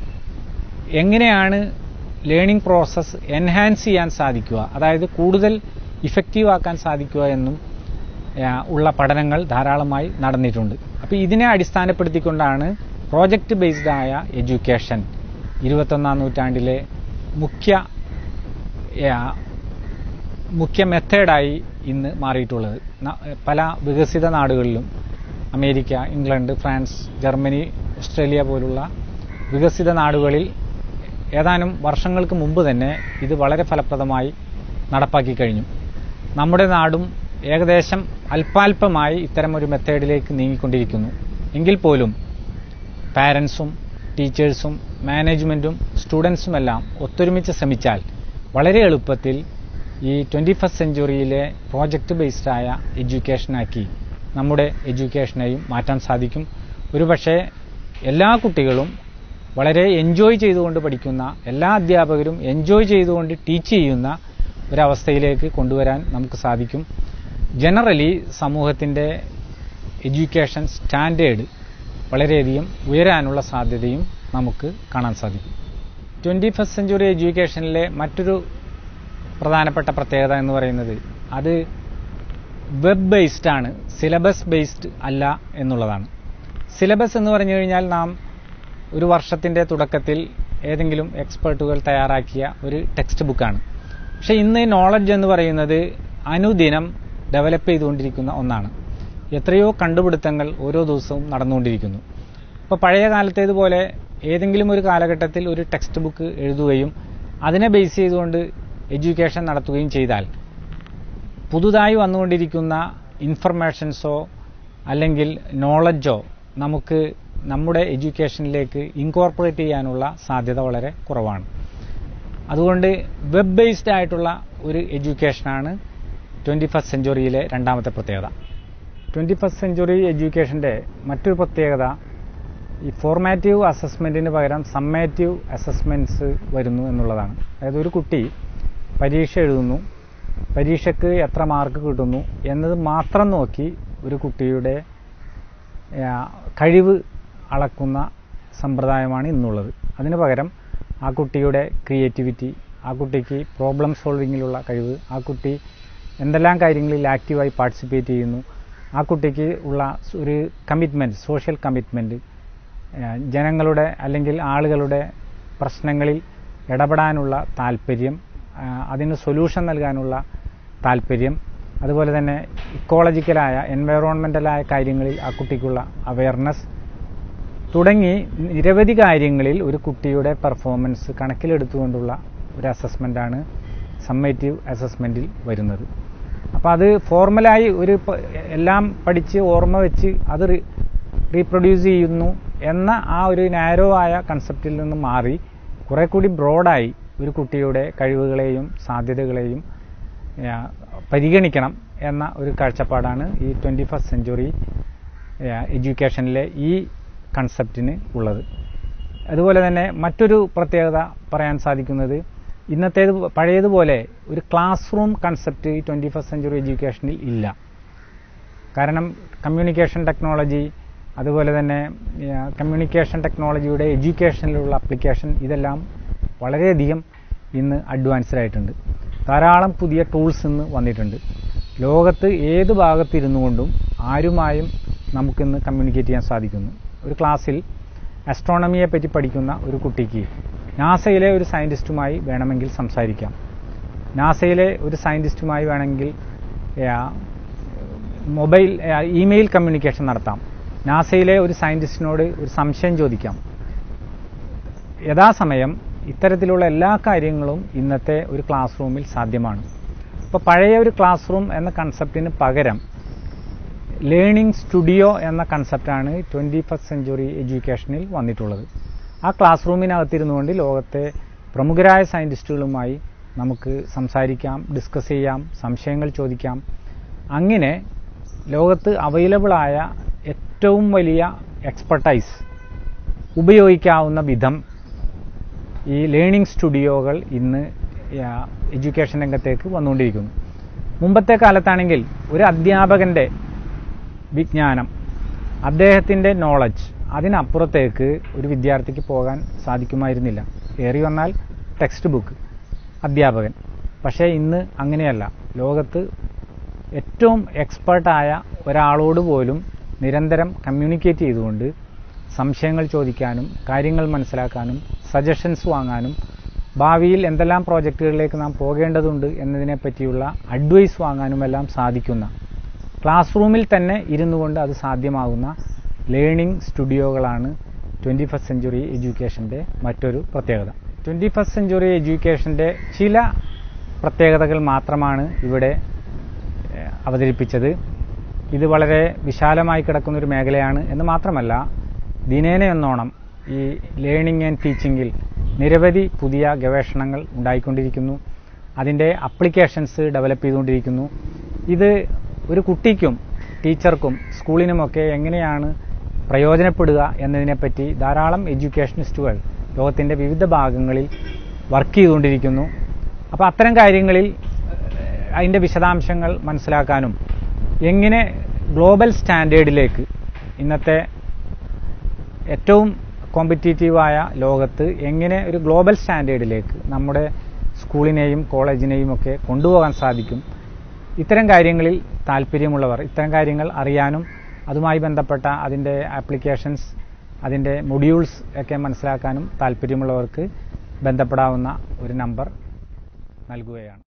എങ്ങനെയാണ് ലേണിംഗ് പ്രോസസ്സ് എൻഹാൻസ് ചെയ്യാൻ സാധിക്കുക അതായത് കൂടുതൽ ഇഫക്റ്റീവ് ആക്കാൻ സാധിക്കുക എന്നും ആ, ഉള്ള പഠനങ്ങൾ ധാരാളമായി നടന്നിട്ടുണ്ട് അപ്പോൾ ഇതിനെ അടിസ്ഥാനപ്പെടുത്തിക്കൊണ്ടാണ് പ്രോജക്റ്റ് ബേസ്ഡ് ആയ എഡ്യൂക്കേഷൻ ഇരുപത്തൊന്നാം നൂറ്റാണ്ടിലെ മുഖ്യ ആ, മുഖ്യ മെത്തേഡായി ഇന്ന് മാറിയിട്ടുള്ളത് ന- പല വികസിത നാടുകളിലും America England France Germany Australia പോലുള്ള വികസിത നാടുകളിൽ ഏതാനും വർഷങ്ങൾക്ക് മുമ്പ് തന്നെ ഇത് വളരെ ഫലപ്രദമായി നടപ്പാക്കി കഴിഞ്ഞു നമ്മുടെ നാടും ഏകദേശം അല്പാൽപമായി ഇത്തരമൊരു മെത്തേഡിലേക്ക് നീങ്ങിക്കൊണ്ടിരിക്കുന്നു എങ്കിൽ പോലും പാരൻസും ടീച്ചേഴ്സും മാനേജ്മെൻറ്റും സ്റ്റുഡൻസുമെല്ലാം ഒത്തൊരുമിച്ച് ശ്രമിച്ചാൽ വളരെ എളുപ്പത്തിൽ ഈ ട്വൻറ്റി ഫസ്റ്റ് സെഞ്ചുറിയിലെ പ്രോജക്റ്റ് ബേസ്ഡായ എഡ്യൂക്കേഷനാക്കി നമ്മുടെ എഡ്യൂക്കേഷനെയും മാറ്റാൻ സാധിക്കും ഒരുപക്ഷെ എല്ലാ കുട്ടികളും വളരെ എൻജോയ് ചെയ്തുകൊണ്ട് പഠിക്കുന്ന എല്ലാ അധ്യാപകരും എൻജോയ് ചെയ്തുകൊണ്ട് ടീച്ച് ചെയ്യുന്ന ഒരവസ്ഥയിലേക്ക് കൊണ്ടുവരാൻ നമുക്ക് സാധിക്കും ജനറലി സമൂഹത്തിൻ്റെ എഡ്യൂക്കേഷൻ സ്റ്റാൻഡേർഡ് വളരെയധികം ഉയരാനുള്ള സാധ്യതയും നമുക്ക് കാണാൻ സാധിക്കും ട്വൻറ്റി ഫസ്റ്റ് സെഞ്ചുറി എഡ്യൂക്കേഷനിലെ മറ്റൊരു പ്രധാനപ്പെട്ട പ്രത്യേകത എന്ന് പറയുന്നത് അത് വെബ് ബേസ്ഡ് ആണ് സിലബസ് ബേസ്ഡ് അല്ല എന്നുള്ളതാണ് സിലബസ് എന്ന് പറഞ്ഞു കഴിഞ്ഞാൽ നാം ഒരു വർഷത്തിൻ്റെ തുടക്കത്തിൽ ഏതെങ്കിലും എക്സ്പേർട്ടുകൾ തയ്യാറാക്കിയ ഒരു ടെക്സ്റ്റ് ബുക്കാണ് പക്ഷേ ഇന്ന് നോളജ് എന്ന് പറയുന്നത് അനുദിനം ഡെവലപ്പ് ചെയ്തുകൊണ്ടിരിക്കുന്ന ഒന്നാണ് എത്രയോ കണ്ടുപിടുത്തങ്ങൾ ഓരോ ദിവസവും നടന്നുകൊണ്ടിരിക്കുന്നു ഇപ്പോൾ പഴയ കാലത്തേതുപോലെ ഏതെങ്കിലും ഒരു കാലഘട്ടത്തിൽ ഒരു ടെക്സ്റ്റ് ബുക്ക് എഴുതുകയും അതിനെ ബേസ് ചെയ്തുകൊണ്ട് എഡ്യൂക്കേഷൻ നടത്തുകയും ചെയ്താൽ പുതുതായി വന്നുകൊണ്ടിരിക്കുന്ന ഇൻഫർമേഷൻസോ അല്ലെങ്കിൽ നോളജോ നമുക്ക് നമ്മുടെ എഡ്യൂക്കേഷനിലേക്ക് ഇൻകോർപ്പറേറ്റ് ചെയ്യാനുള്ള സാധ്യത വളരെ കുറവാണ് അതുകൊണ്ട് വെബ് ബേസ്ഡ് ആയിട്ടുള്ള ഒരു എഡ്യൂക്കേഷനാണ് ട്വൻറ്റി ഫസ്റ്റ് സെഞ്ചുറിയിലെ രണ്ടാമത്തെ പ്രത്യേകത ട്വൻറ്റി ഫസ്റ്റ് സെഞ്ചുറി എഡ്യൂക്കേഷൻ്റെ മറ്റൊരു പ്രത്യേകത ഈ ഫോർമാറ്റീവ് അസസ്മെൻറ്റിന് പകരം സമ്മേറ്റീവ് അസസ്മെൻറ്റ്സ് വരുന്നു എന്നുള്ളതാണ് അതായത് ഒരു കുട്ടി പരീക്ഷ എഴുതുന്നു പരീക്ഷയ്ക്ക് എത്ര മാർക്ക് കിട്ടുന്നു എന്നത് മാത്രം നോക്കി ഒരു കുട്ടിയുടെ ആ, കഴിവ് അളക്കുന്ന സമ്പ്രദായമാണ് ഇന്നുള്ളത് അതിന് പകരം ആ കുട്ടിയുടെ ക്രിയേറ്റിവിറ്റി ആ കുട്ടിക്ക് പ്രോബ്ലം സോൾവിങ്ങിലുള്ള കഴിവ് ആ കുട്ടി എന്തെല്ലാം കാര്യങ്ങളിൽ ആക്റ്റീവായി പാർട്ടിസിപ്പേറ്റ് ചെയ്യുന്നു ആ കുട്ടിക്ക് ഉള്ള ഒരു കമ്മിറ്റ്മെൻറ്റ് സോഷ്യൽ കമ്മിറ്റ്മെൻറ്റ് ജനങ്ങളുടെ അല്ലെങ്കിൽ ആളുകളുടെ പ്രശ്നങ്ങളിൽ ഇടപെടാനുള്ള താല്പര്യം ആ, അതിന് സൊല്യൂഷൻ നൽകാനുള്ള താല്പര്യം അതുപോലെ തന്നെ ഇക്കോളജിക്കലായ എൻവയറോൺമെൻ്റലായ കാര്യങ്ങളിൽ ആ കുട്ടിക്കുള്ള അവയർനെസ് തുടങ്ങി നിരവധി കാര്യങ്ങളിൽ ഒരു കുട്ടിയുടെ പെർഫോമൻസ് കണക്കിലെടുത്തുകൊണ്ടുള്ള ഒരു അസസ്മെൻ്റാണ് സമ്മേറ്റീവ് അസസ്മെൻറ്റിൽ വരുന്നത് അപ്പോൾ അത് ഫോർമലായി ഒരു പ- എല്ലാം പഠിച്ച് ഓർമ്മ വെച്ച് അത് റി- റീപ്രൊഡ്യൂസ് ചെയ്യുന്നു എന്ന ആ ഒരു നാരോ ആയ കൺസെപ്റ്റിൽ നിന്ന് മാറി കുറെ കൂടി ബ്രോഡായി ഒരു കുട്ടിയുടെ കഴിവുകളെയും സാധ്യതകളെയും ആ, പരിഗണിക്കണം എന്ന ഒരു കാഴ്ചപ്പാടാണ് ഈ ട്വൻറ്റി ഫസ്റ്റ് സെഞ്ചുറി എഡ്യൂക്കേഷനിലെ ഈ കൺസെപ്റ്റിന് ഉള്ളത് അതുപോലെ തന്നെ മറ്റൊരു പ്രത്യേകത പറയാൻ സാധിക്കുന്നത് ഇന്നത്തേത് പഴയതുപോലെ ഒരു ക്ലാസ് റൂം കൺസെപ്റ്റ് ഈ ട്വൻറ്റി ഫസ്റ്റ് സെഞ്ചുറി എഡ്യൂക്കേഷനിൽ ഇല്ല കാരണം കമ്മ്യൂണിക്കേഷൻ ടെക്നോളജി അതുപോലെ തന്നെ കമ്മ്യൂണിക്കേഷൻ ടെക്നോളജിയുടെ എഡ്യൂക്കേഷനിലുള്ള അപ്ലിക്കേഷൻ ഇതെല്ലാം വളരെയധികം ഇന്ന് അഡ്വാൻസ്ഡ് ആയിട്ടുണ്ട് ധാരാളം പുതിയ ടൂൾസ് ഇന്ന് വന്നിട്ടുണ്ട് ലോകത്ത് ഏത് ഭാഗത്തിരുന്നു കൊണ്ടും ആരുമായും നമുക്കിന്ന് കമ്മ്യൂണിക്കേറ്റ് ചെയ്യാൻ സാധിക്കുന്നു ഒരു ക്ലാസ്സിൽ അസ്ട്രോണമിയെ പറ്റി പഠിക്കുന്ന ഒരു കുട്ടിക്ക് നാസയിലെ ഒരു സയൻറ്റിസ്റ്റുമായി വേണമെങ്കിൽ സംസാരിക്കാം നാസയിലെ ഒരു സയൻറ്റിസ്റ്റുമായി വേണമെങ്കിൽ ആ, മൊബൈൽ ആ, ഇമെയിൽ കമ്മ്യൂണിക്കേഷൻ നടത്താം നാസയിലെ ഒരു സയൻറ്റിസ്റ്റിനോട് ഒരു സംശയം ചോദിക്കാം യഥാസമയം ഇത്തരത്തിലുള്ള എല്ലാ കാര്യങ്ങളും ഇന്നത്തെ ഒരു ക്ലാസ് റൂമിൽ സാധ്യമാണ് അപ്പോൾ പഴയ ഒരു ക്ലാസ് റൂം എന്ന കൺസെപ്റ്റിന് പകരം ലേണിംഗ് സ്റ്റുഡിയോ എന്ന കൺസെപ്റ്റാണ് ട്വൻറ്റി ഫസ്റ്റ് സെഞ്ചുറി എഡ്യൂക്കേഷനിൽ വന്നിട്ടുള്ളത് ആ ക്ലാസ് റൂമിനകത്തിരുന്നുകൊണ്ട് ലോകത്തെ പ്രമുഖരായ സയൻറ്റിസ്റ്റുകളുമായി നമുക്ക് സംസാരിക്കാം ഡിസ്കസ് ചെയ്യാം സംശയങ്ങൾ ചോദിക്കാം അങ്ങനെ ലോകത്ത് അവൈലബിൾ ആയ ഏറ്റവും വലിയ എക്സ്പെർട്ടൈസ് ഉപയോഗിക്കാവുന്ന വിധം ഈ ലേണിംഗ് സ്റ്റുഡിയോകൾ ഇന്ന് എഡ്യൂക്കേഷൻ രംഗത്തേക്ക് വന്നുകൊണ്ടിരിക്കുന്നു മുമ്പത്തെ കാലത്താണെങ്കിൽ ഒരു അധ്യാപകന്റെ വിജ്ഞാനം അദ്ദേഹത്തിൻ്റെ നോളജ് അതിനപ്പുറത്തേക്ക് ഒരു വിദ്യാർത്ഥിക്ക് പോകാൻ സാധിക്കുമായിരുന്നില്ല ഏറി വന്നാൽ ടെക്സ്റ്റ് ബുക്ക് അധ്യാപകൻ പക്ഷേ ഇന്ന് അങ്ങനെയല്ല ലോകത്ത് ഏറ്റവും എക്സ്പേർട്ടായ ഒരാളോട് പോലും നിരന്തരം കമ്മ്യൂണിക്കേറ്റ് ചെയ്തുകൊണ്ട് സംശയങ്ങൾ ചോദിക്കാനും കാര്യങ്ങൾ മനസ്സിലാക്കാനും സജഷൻസ് വാങ്ങാനും ഭാവിയിൽ എന്തെല്ലാം പ്രോജക്റ്റുകളിലേക്ക് നാം പോകേണ്ടതുണ്ട് എന്നതിനെ പറ്റിയുള്ള അഡ്വൈസ് വാങ്ങാനുമെല്ലാം സാധിക്കുന്ന ക്ലാസ് റൂമിൽ തന്നെ ഇരുന്നു കൊണ്ട് അത് സാധ്യമാകുന്ന ലേണിംഗ് സ്റ്റുഡിയോകളാണ് ട്വൻറ്റി ഫസ്റ്റ് സെഞ്ചുറി എഡ്യൂക്കേഷൻ്റെ മറ്റൊരു പ്രത്യേകത ട്വൻറ്റി ഫസ്റ്റ് സെഞ്ചുറി എഡ്യൂക്കേഷൻ്റെ ചില പ്രത്യേകതകൾ മാത്രമാണ് ഇവിടെ ഏഹ്, അവതരിപ്പിച്ചത് ഇത് വളരെ വിശാലമായി കിടക്കുന്ന ഒരു മേഖലയാണ് എന്ന് മാത്രമല്ല ദിനേന എന്നോണം ഈ ലേണിംഗ് ആൻഡ് ടീച്ചിങ്ങിൽ നിരവധി പുതിയ ഗവേഷണങ്ങൾ ഉണ്ടായിക്കൊണ്ടിരിക്കുന്നു അതിൻ്റെ അപ്ലിക്കേഷൻസ് ഡെവലപ്പ് ചെയ്തുകൊണ്ടിരിക്കുന്നു ഇത് ഒരു കുട്ടിക്കും ടീച്ചർക്കും സ്കൂളിനുമൊക്കെ എങ്ങനെയാണ് പ്രയോജനപ്പെടുക എന്നതിനെപ്പറ്റി ധാരാളം എഡ്യൂക്കേഷനിസ്റ്റുകൾ ലോകത്തിൻ്റെ വിവിധ ഭാഗങ്ങളിൽ വർക്ക് ചെയ്തുകൊണ്ടിരിക്കുന്നു അപ്പോൾ അത്തരം കാര്യങ്ങളിൽ ഏഹ്, അതിൻ്റെ വിശദാംശങ്ങൾ മനസ്സിലാക്കാനും എങ്ങനെ ഗ്ലോബൽ സ്റ്റാൻഡേർഡിലേക്ക് ഇന്നത്തെ ഏറ്റവും കോമ്പറ്റീറ്റീവായ ലോകത്ത് എങ്ങനെ ഒരു ഗ്ലോബൽ സ്റ്റാൻഡേർഡിലേക്ക് നമ്മുടെ സ്കൂളിനെയും കോളേജിനെയും ഒക്കെ കൊണ്ടുപോകാൻ സാധിക്കും ഇത്തരം കാര്യങ്ങളിൽ താല്പര്യമുള്ളവർ ഇത്തരം കാര്യങ്ങൾ അറിയാനും അതുമായി ബന്ധപ്പെട്ട അതിൻ്റെ ആപ്ലിക്കേഷൻസ് അതിൻ്റെ മൊഡ്യൂൾസ് ഒക്കെ മനസ്സിലാക്കാനും താല്പര്യമുള്ളവർക്ക് ബന്ധപ്പെടാവുന്ന ഒരു നമ്പർ നൽകുകയാണ്